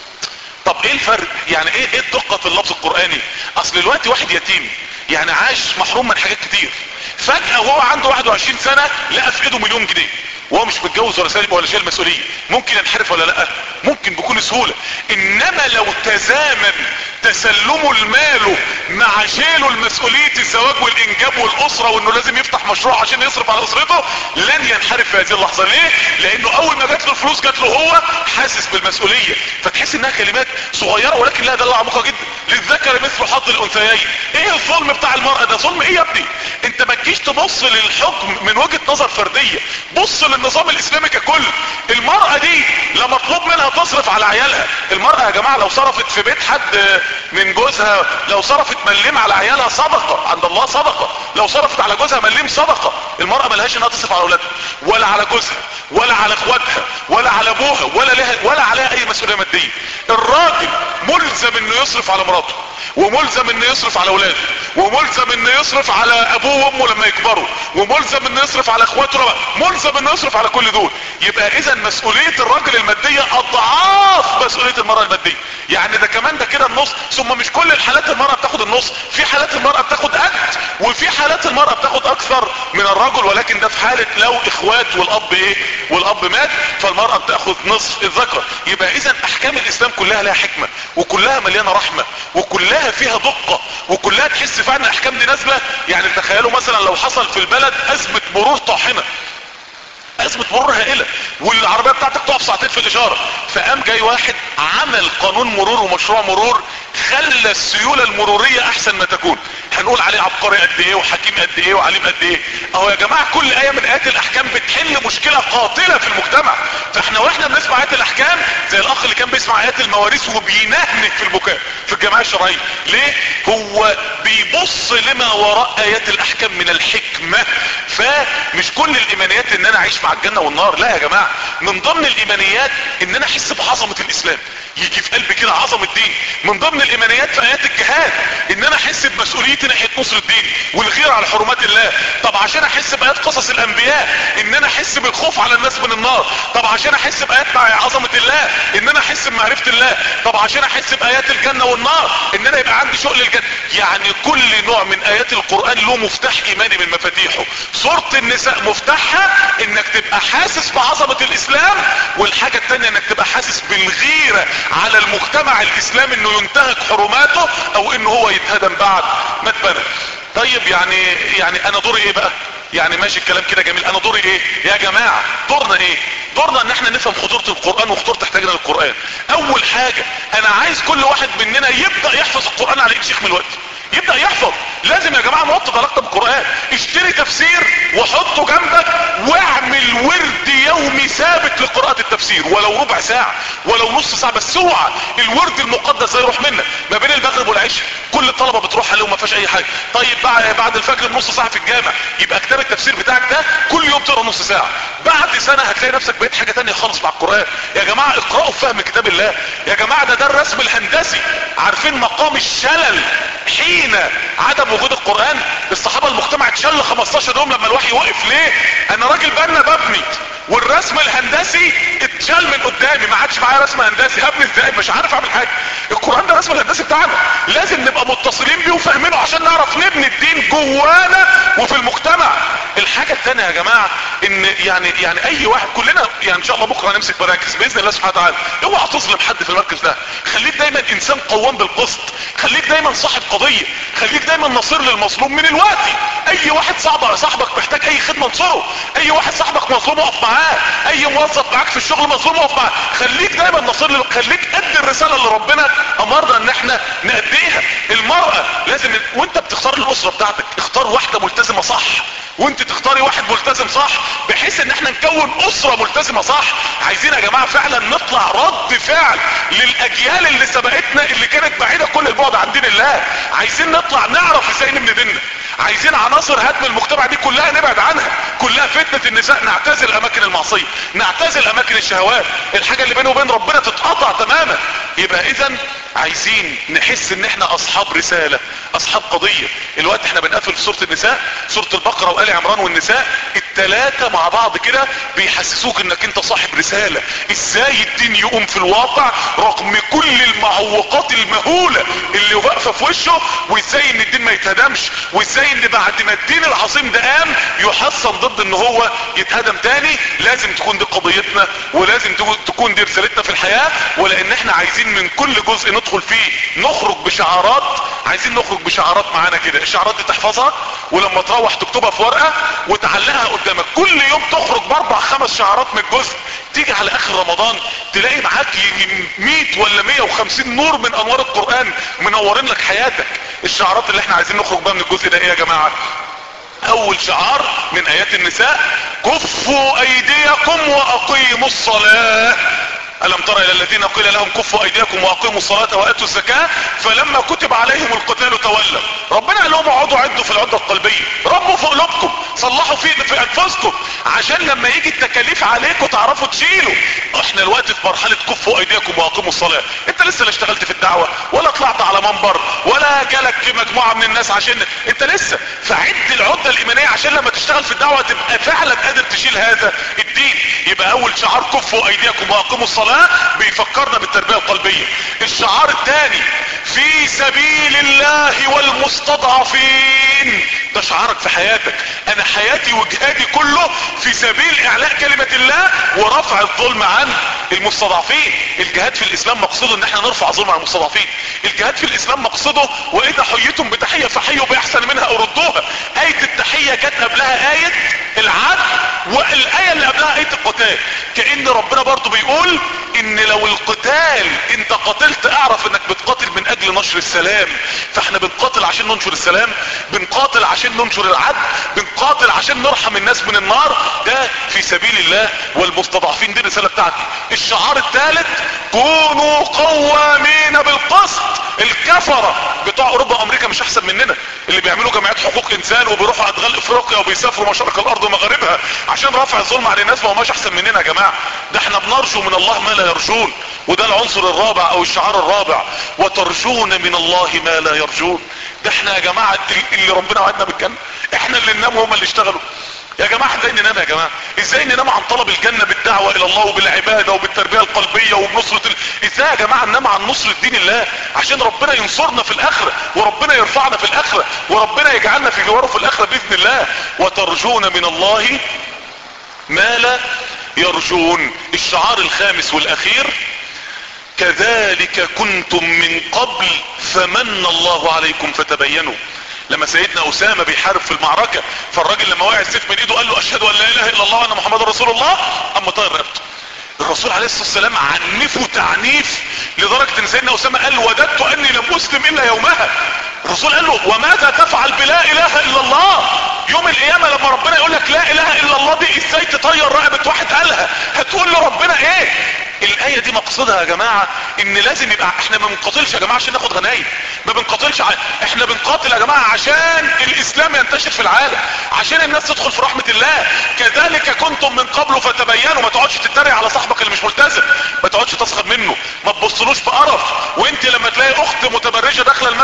طب ايه الفرق يعني ايه ايه الدقة في اللفظ القرآني اصل الوقت واحد يتيم يعني عاش محروم من حاجات كتير فجأة وهو عنده 21 سنة لقى في ايده مليون جنيه وهو مش متجوز ولا سالب ولا شايل مسؤوليه ممكن ينحرف ولا لا ممكن بكل سهوله انما لو تزامن تسلمه المال مع شيله المسؤوليه الزواج والانجاب والاسره وانه لازم يفتح مشروع عشان يصرف على اسرته لن ينحرف في هذه اللحظه ليه لانه اول ما جات له الفلوس جات له هو حاسس بالمسؤوليه فتحس انها كلمات صغيره ولكن لها دلاله عميقه جدا للذكر مثل حظ الانثيين ايه الظلم بتاع المراه ده ظلم ايه يا ابني انت ما تجيش تبص للحكم من وجهه نظر فرديه بص للنظام الاسلامي ككل المرأة دي لا مطلوب منها تصرف على عيالها المرأة يا جماعة لو صرفت في بيت حد من جوزها لو صرفت مليم على عيالها صدقة عند الله صدقة لو صرفت على جوزها مليم صدقة المرأة ملهاش انها تصرف على اولادها ولا على جوزها ولا على اخواتها ولا على ابوها ولا لها ولا عليها اي مسؤولية مادية الراجل ملزم انه يصرف على مراته وملزم انه يصرف على اولاده وملزم انه يصرف على ابوه وامه لما يكبروا وملزم انه يصرف على اخواته لما ملزم انه يصرف على كل دول يبقى اذا مسؤولية الراجل المادية اضعاف مسؤولية المرأة المادية يعني ده كمان ده كده النص ثم مش كل الحالات المرأة بتاخد النص في حالات المرأة بتاخد قد وفي حالات المرأة بتاخد اكثر من الرجل ولكن ده في حالة لو اخوات والاب ايه والاب مات فالمرأة بتاخد نصف الذكر يبقى اذا احكام الاسلام كلها لها حكمة وكلها مليانة رحمة وكلها فيها دقة وكلها تحس فعلا الاحكام دي نازلة يعني تخيلوا مثلا لو حصل في البلد ازمة مرور طاحنة ازمة مرور هائلة والعربية بتاعتك تقف ساعتين في الاشارة فقام جاي واحد عمل قانون مرور ومشروع مرور خلى السيولة المرورية احسن ما تكون هنقول عليه عبقري قد ايه وحكيم قد ايه وعليم قد ايه اهو يا جماعة كل اية من ايات الاحكام بتحل مشكلة قاتلة في المجتمع فاحنا واحنا بنسمع ايات الاحكام زي الاخ اللي كان بيسمع ايات المواريث وبينهنك في البكاء في الجماعة الشرعية ليه هو بيبص لما وراء ايات الاحكام من الحكمة فمش كل الايمانيات ان انا اعيش مع الجنة والنار لا يا جماعة من ضمن الايمانيات ان انا احس بعظمة الاسلام يجي في قلبي كده عظمة الدين من ضمن الايمانيات في ايات الجهاد ان انا احس بمسؤوليتي ناحية نصر الدين والغيرة على حرمات الله طب عشان احس بايات قصص الانبياء ان انا احس بالخوف على الناس من النار طب عشان احس بايات مع عظمة الله ان انا احس بمعرفة الله طب عشان احس بايات الجنة والنار ان انا يبقى عندي شغل الجنة يعني كل نوع من ايات القرآن له مفتاح ايماني من مفاتيحه سورة النساء مفتاحها انك تبقى حاسس بعظمة الاسلام والحاجة التانية انك تبقى حاسس بالغيرة على المجتمع الاسلامي انه ينتهك حرماته او انه هو يتهدم بعد ما اتبنى طيب يعني يعني انا دوري ايه بقى يعني ماشي الكلام كده جميل انا دوري ايه يا جماعة دورنا ايه دورنا ان احنا نفهم خطورة القرآن وخطورة احتاجنا للقرآن اول حاجة انا عايز كل واحد مننا يبدأ يحفظ القرآن على ايد شيخ من الوقت يبدأ يحفظ لازم يا جماعة نوطد علاقتنا بالقرآن اشتري تفسير وحطه جنبك واعمل ورد يومي ثابت لقراءة التفسير ولو ربع ساعة ولو نص ساعة بس اوعى الورد المقدس ده يروح منك ما بين المغرب والعشاء كل الطلبة بتروح عليه وما فيهاش اي حاجة طيب بعد الفجر بنص ساعة في الجامع يبقى كتاب التفسير بتاعك ده كل يوم تقرا نص ساعة بعد سنة هتلاقي نفسك بقيت حاجة تانية خالص مع القرآن يا جماعة اقرأوا فهم كتاب الله يا جماعة ده ده الرسم الهندسي عارفين مقام الشلل حين عدم وجود القرآن الصحابة المجتمع اتشل 15 يوم لما الوحي وقف ليه انا راجل بنا ببني والرسم الهندسي اتشال من قدامي ما عادش معايا رسم هندسي هبني ازاي مش عارف اعمل حاجه القران ده الرسم الهندسي بتاعنا لازم نبقى متصلين بيه وفاهمينه عشان نعرف نبني الدين جوانا وفي المجتمع الحاجه الثانيه يا جماعه ان يعني يعني اي واحد كلنا يعني ان شاء الله بكره هنمسك مراكز باذن الله سبحانه وتعالى اوعى تظلم حد في المركز ده خليك دايما انسان قوام بالقسط خليك دايما صاحب قضيه خليك دايما نصير للمظلوم من الوقت اي واحد صاحبك صاحبك محتاج اي خدمه انصره اي واحد صاحبك مظلوم اقف معاه اي موظف معاك في الشغل مظلوم اقف معاه خليك دايما نصير له خليك قد الرساله اللي ربنا امرنا ان احنا نأديها المرأة لازم وانت بتختار الاسرة بتاعتك اختار واحدة ملتزمة صح وانت تختاري واحد ملتزم صح بحيث ان احنا نكون اسرة ملتزمة صح عايزين يا جماعة فعلا نطلع رد فعل للاجيال اللي سبقتنا اللي كانت بعيدة كل البعد عن دين الله عايزين نطلع نعرف ازاي نبني ديننا عايزين عناصر هدم المجتمع دي كلها نبعد عنها كلها فتنة النساء نعتزل اماكن المعصية نعتزل اماكن الشهوات الحاجة اللي بينه وبين ربنا تتقطع تماما يبقى اذا عايزين نحس ان احنا اصحاب رسالة اصحاب قضية الوقت احنا بنقفل في سورة النساء سورة البقرة وآل عمران والنساء التلاتة مع بعض كده بيحسسوك انك انت صاحب رسالة ازاي الدين يقوم في الواقع رغم كل المعوقات المهولة اللي واقفة في وشه وازاي ان الدين ما يتهدمش وازاي ان بعد ما الدين العظيم ده قام يحصن ضد ان هو يتهدم تاني لازم تكون دي قضيتنا ولازم تكون دي رسالتنا في الحياة ولان احنا عايزين من كل جزء ندخل فيه نخرج بشعارات عايزين نخرج بشعارات معانا كده الشعارات دي تحفظها ولما تروح تكتبها في ورقة وتعلقها قدامك كل يوم تخرج باربع خمس شعارات من الجزء تيجي على اخر رمضان تلاقي معاك 100 ولا 150 نور من انوار القرآن منورين لك حياتك الشعارات اللي احنا عايزين نخرج بها من الجزء ده ايه يا جماعة اول شعار من ايات النساء كفوا ايديكم واقيموا الصلاة ألم تر إلى الذين قيل لهم كفوا أيديكم وأقيموا الصلاة وآتوا الزكاة فلما كتب عليهم القتال تولوا ربنا قال لهم اقعدوا عدوا في العدة القلبية ربوا في قلوبكم صلحوا في في أنفسكم عشان لما يجي التكاليف عليكم تعرفوا تشيلوا احنا الوقت في مرحلة كفوا أيديكم وأقيموا الصلاة انت لسه لا اشتغلت في الدعوة ولا طلعت على منبر ولا جالك مجموعة من الناس عشان انت لسه فعد العدة الإيمانية عشان لما تشتغل في الدعوة تبقى فعلا قادر تشيل هذا الدين يبقى أول شعار كفوا أيديكم وأقيموا الصلاة بيفكرنا بالتربية القلبية الشعار الثاني في سبيل الله والمستضعفين ده شعارك في حياتك انا حياتي وجهادي كله في سبيل اعلاء كلمة الله ورفع الظلم عن المستضعفين الجهاد في الاسلام مقصده ان احنا نرفع الظلم عن المستضعفين الجهاد في الاسلام مقصده واذا حييتم بتحية فحيوا باحسن منها او ردوها اية التحية كانت قبلها اية العدل والاية اللي قبلها اية القتال كأن ربنا برضو بيقول ان لو القتال انت قاتلت اعرف انك بتقاتل من اجل نشر السلام فاحنا بنقاتل عشان ننشر السلام بنقاتل عشان ننشر العدل بنقاتل عشان نرحم الناس من النار ده في سبيل الله والمستضعفين دي الرسالة بتاعتي الشعار الثالث كونوا قوامين بالقسط الكفرة بتوع اوروبا وامريكا مش احسن مننا اللي بيعملوا جمعيات حقوق انسان وبيروحوا ادغال افريقيا وبيسافروا مشارق الارض ومغاربها عشان رفع الظلم على الناس ما هماش احسن مننا يا جماعة ده احنا بنرجو من الله ما لا يرجون وده العنصر الرابع او الشعار الرابع وترجون من الله ما لا يرجون ده احنا يا جماعة اللي ربنا وعدنا بالجنة احنا اللي ننام وهم اللي اشتغلوا يا جماعة ازاي ننام يا جماعة ازاي ننام عن طلب الجنة بالدعوة الى الله وبالعبادة وبالتربية القلبية وبنصرة ال... ازاي يا جماعة ننام عن نصرة دين الله عشان ربنا ينصرنا في الاخرة وربنا يرفعنا في الاخرة وربنا يجعلنا في جواره في الاخرة باذن الله وترجون من الله ما لا يرجون الشعار الخامس والاخير كذلك كنتم من قبل فمن الله عليكم فتبينوا لما سيدنا اسامة بيحارب في المعركة فالراجل لما وقع السيف من ايده قال له اشهد ان لا اله الا الله وان محمد رسول الله اما طاير رقبته الرسول عليه الصلاة والسلام عنفه تعنيف لدرجة ان سيدنا اسامة قال وددت اني لم اسلم الا يومها الرسول قال له وماذا تفعل بلا اله الا الله يوم القيامة لما ربنا يقول لك لا اله الا الله دي ازاي تطير رقبة واحد قالها هتقول له ربنا ايه الاية دي مقصدها يا جماعة ان لازم يبقى احنا ما بنقاتلش يا جماعة عشان ناخد غنايم ما بنقاتلش ع... احنا بنقاتل يا جماعة عشان الاسلام ينتشر في العالم عشان الناس تدخل في رحمة الله كذلك كنتم من قبل فتبينوا ما تقعدش تتريق على صاحبك اللي مش ملتزم ما تقعدش تسخر منه ما تبصلوش بقرف وانت لما تلاقي اخت متبرجة داخلة المسجد ما تبص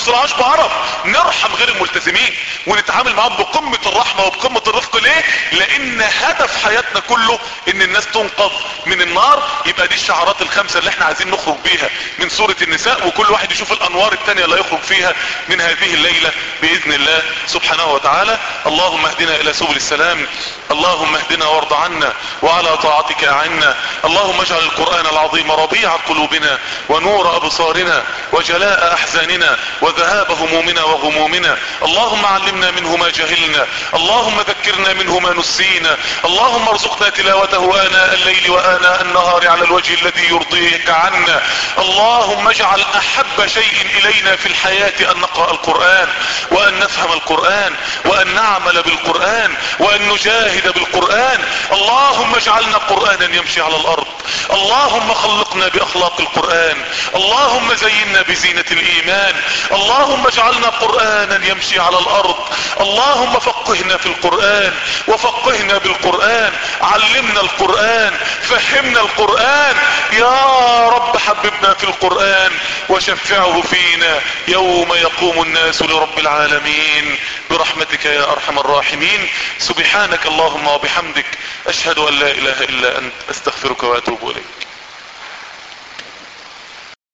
نوصلهاش بعرب نرحم غير الملتزمين ونتعامل معاهم بقمة الرحمة وبقمة الرفق ليه لان هدف حياتنا كله ان الناس تنقذ من النار يبقى دي الشعارات الخمسة اللي احنا عايزين نخرج بيها من سورة النساء وكل واحد يشوف الانوار التانية اللي يخرج فيها من هذه الليلة باذن الله سبحانه وتعالى اللهم اهدنا الى سبل السلام اللهم اهدنا وارض عنا وعلى طاعتك اعنا اللهم اجعل القرآن العظيم ربيع قلوبنا ونور ابصارنا وجلاء احزاننا وذهاب همومنا وغمومنا اللهم علمنا منه ما جهلنا اللهم ذكرنا منه ما نسينا اللهم ارزقنا تلاوته اناء الليل واناء النهار على الوجه الذي يرضيك عنا اللهم اجعل احب شيء الينا في الحياة ان نقرأ القرآن وان نفهم القرآن وان نعمل بالقرآن وان نجاهد بالقرآن اللهم اجعلنا قرآنا يمشي على الارض اللهم خلقنا باخلاق القرآن اللهم زينا بزينة الايمان اللهم اجعلنا قرآنا يمشي على الارض اللهم فقهنا في القرآن وفقهنا بالقرآن علمنا القرآن فهمنا القرآن يا رب حببنا في القرآن وشفعه فينا يوم يقوم الناس لرب العالمين برحمتك يا ارحم الراحمين سبحانك اللهم وبحمدك اشهد ان لا اله الا انت استغفرك واتوب اليك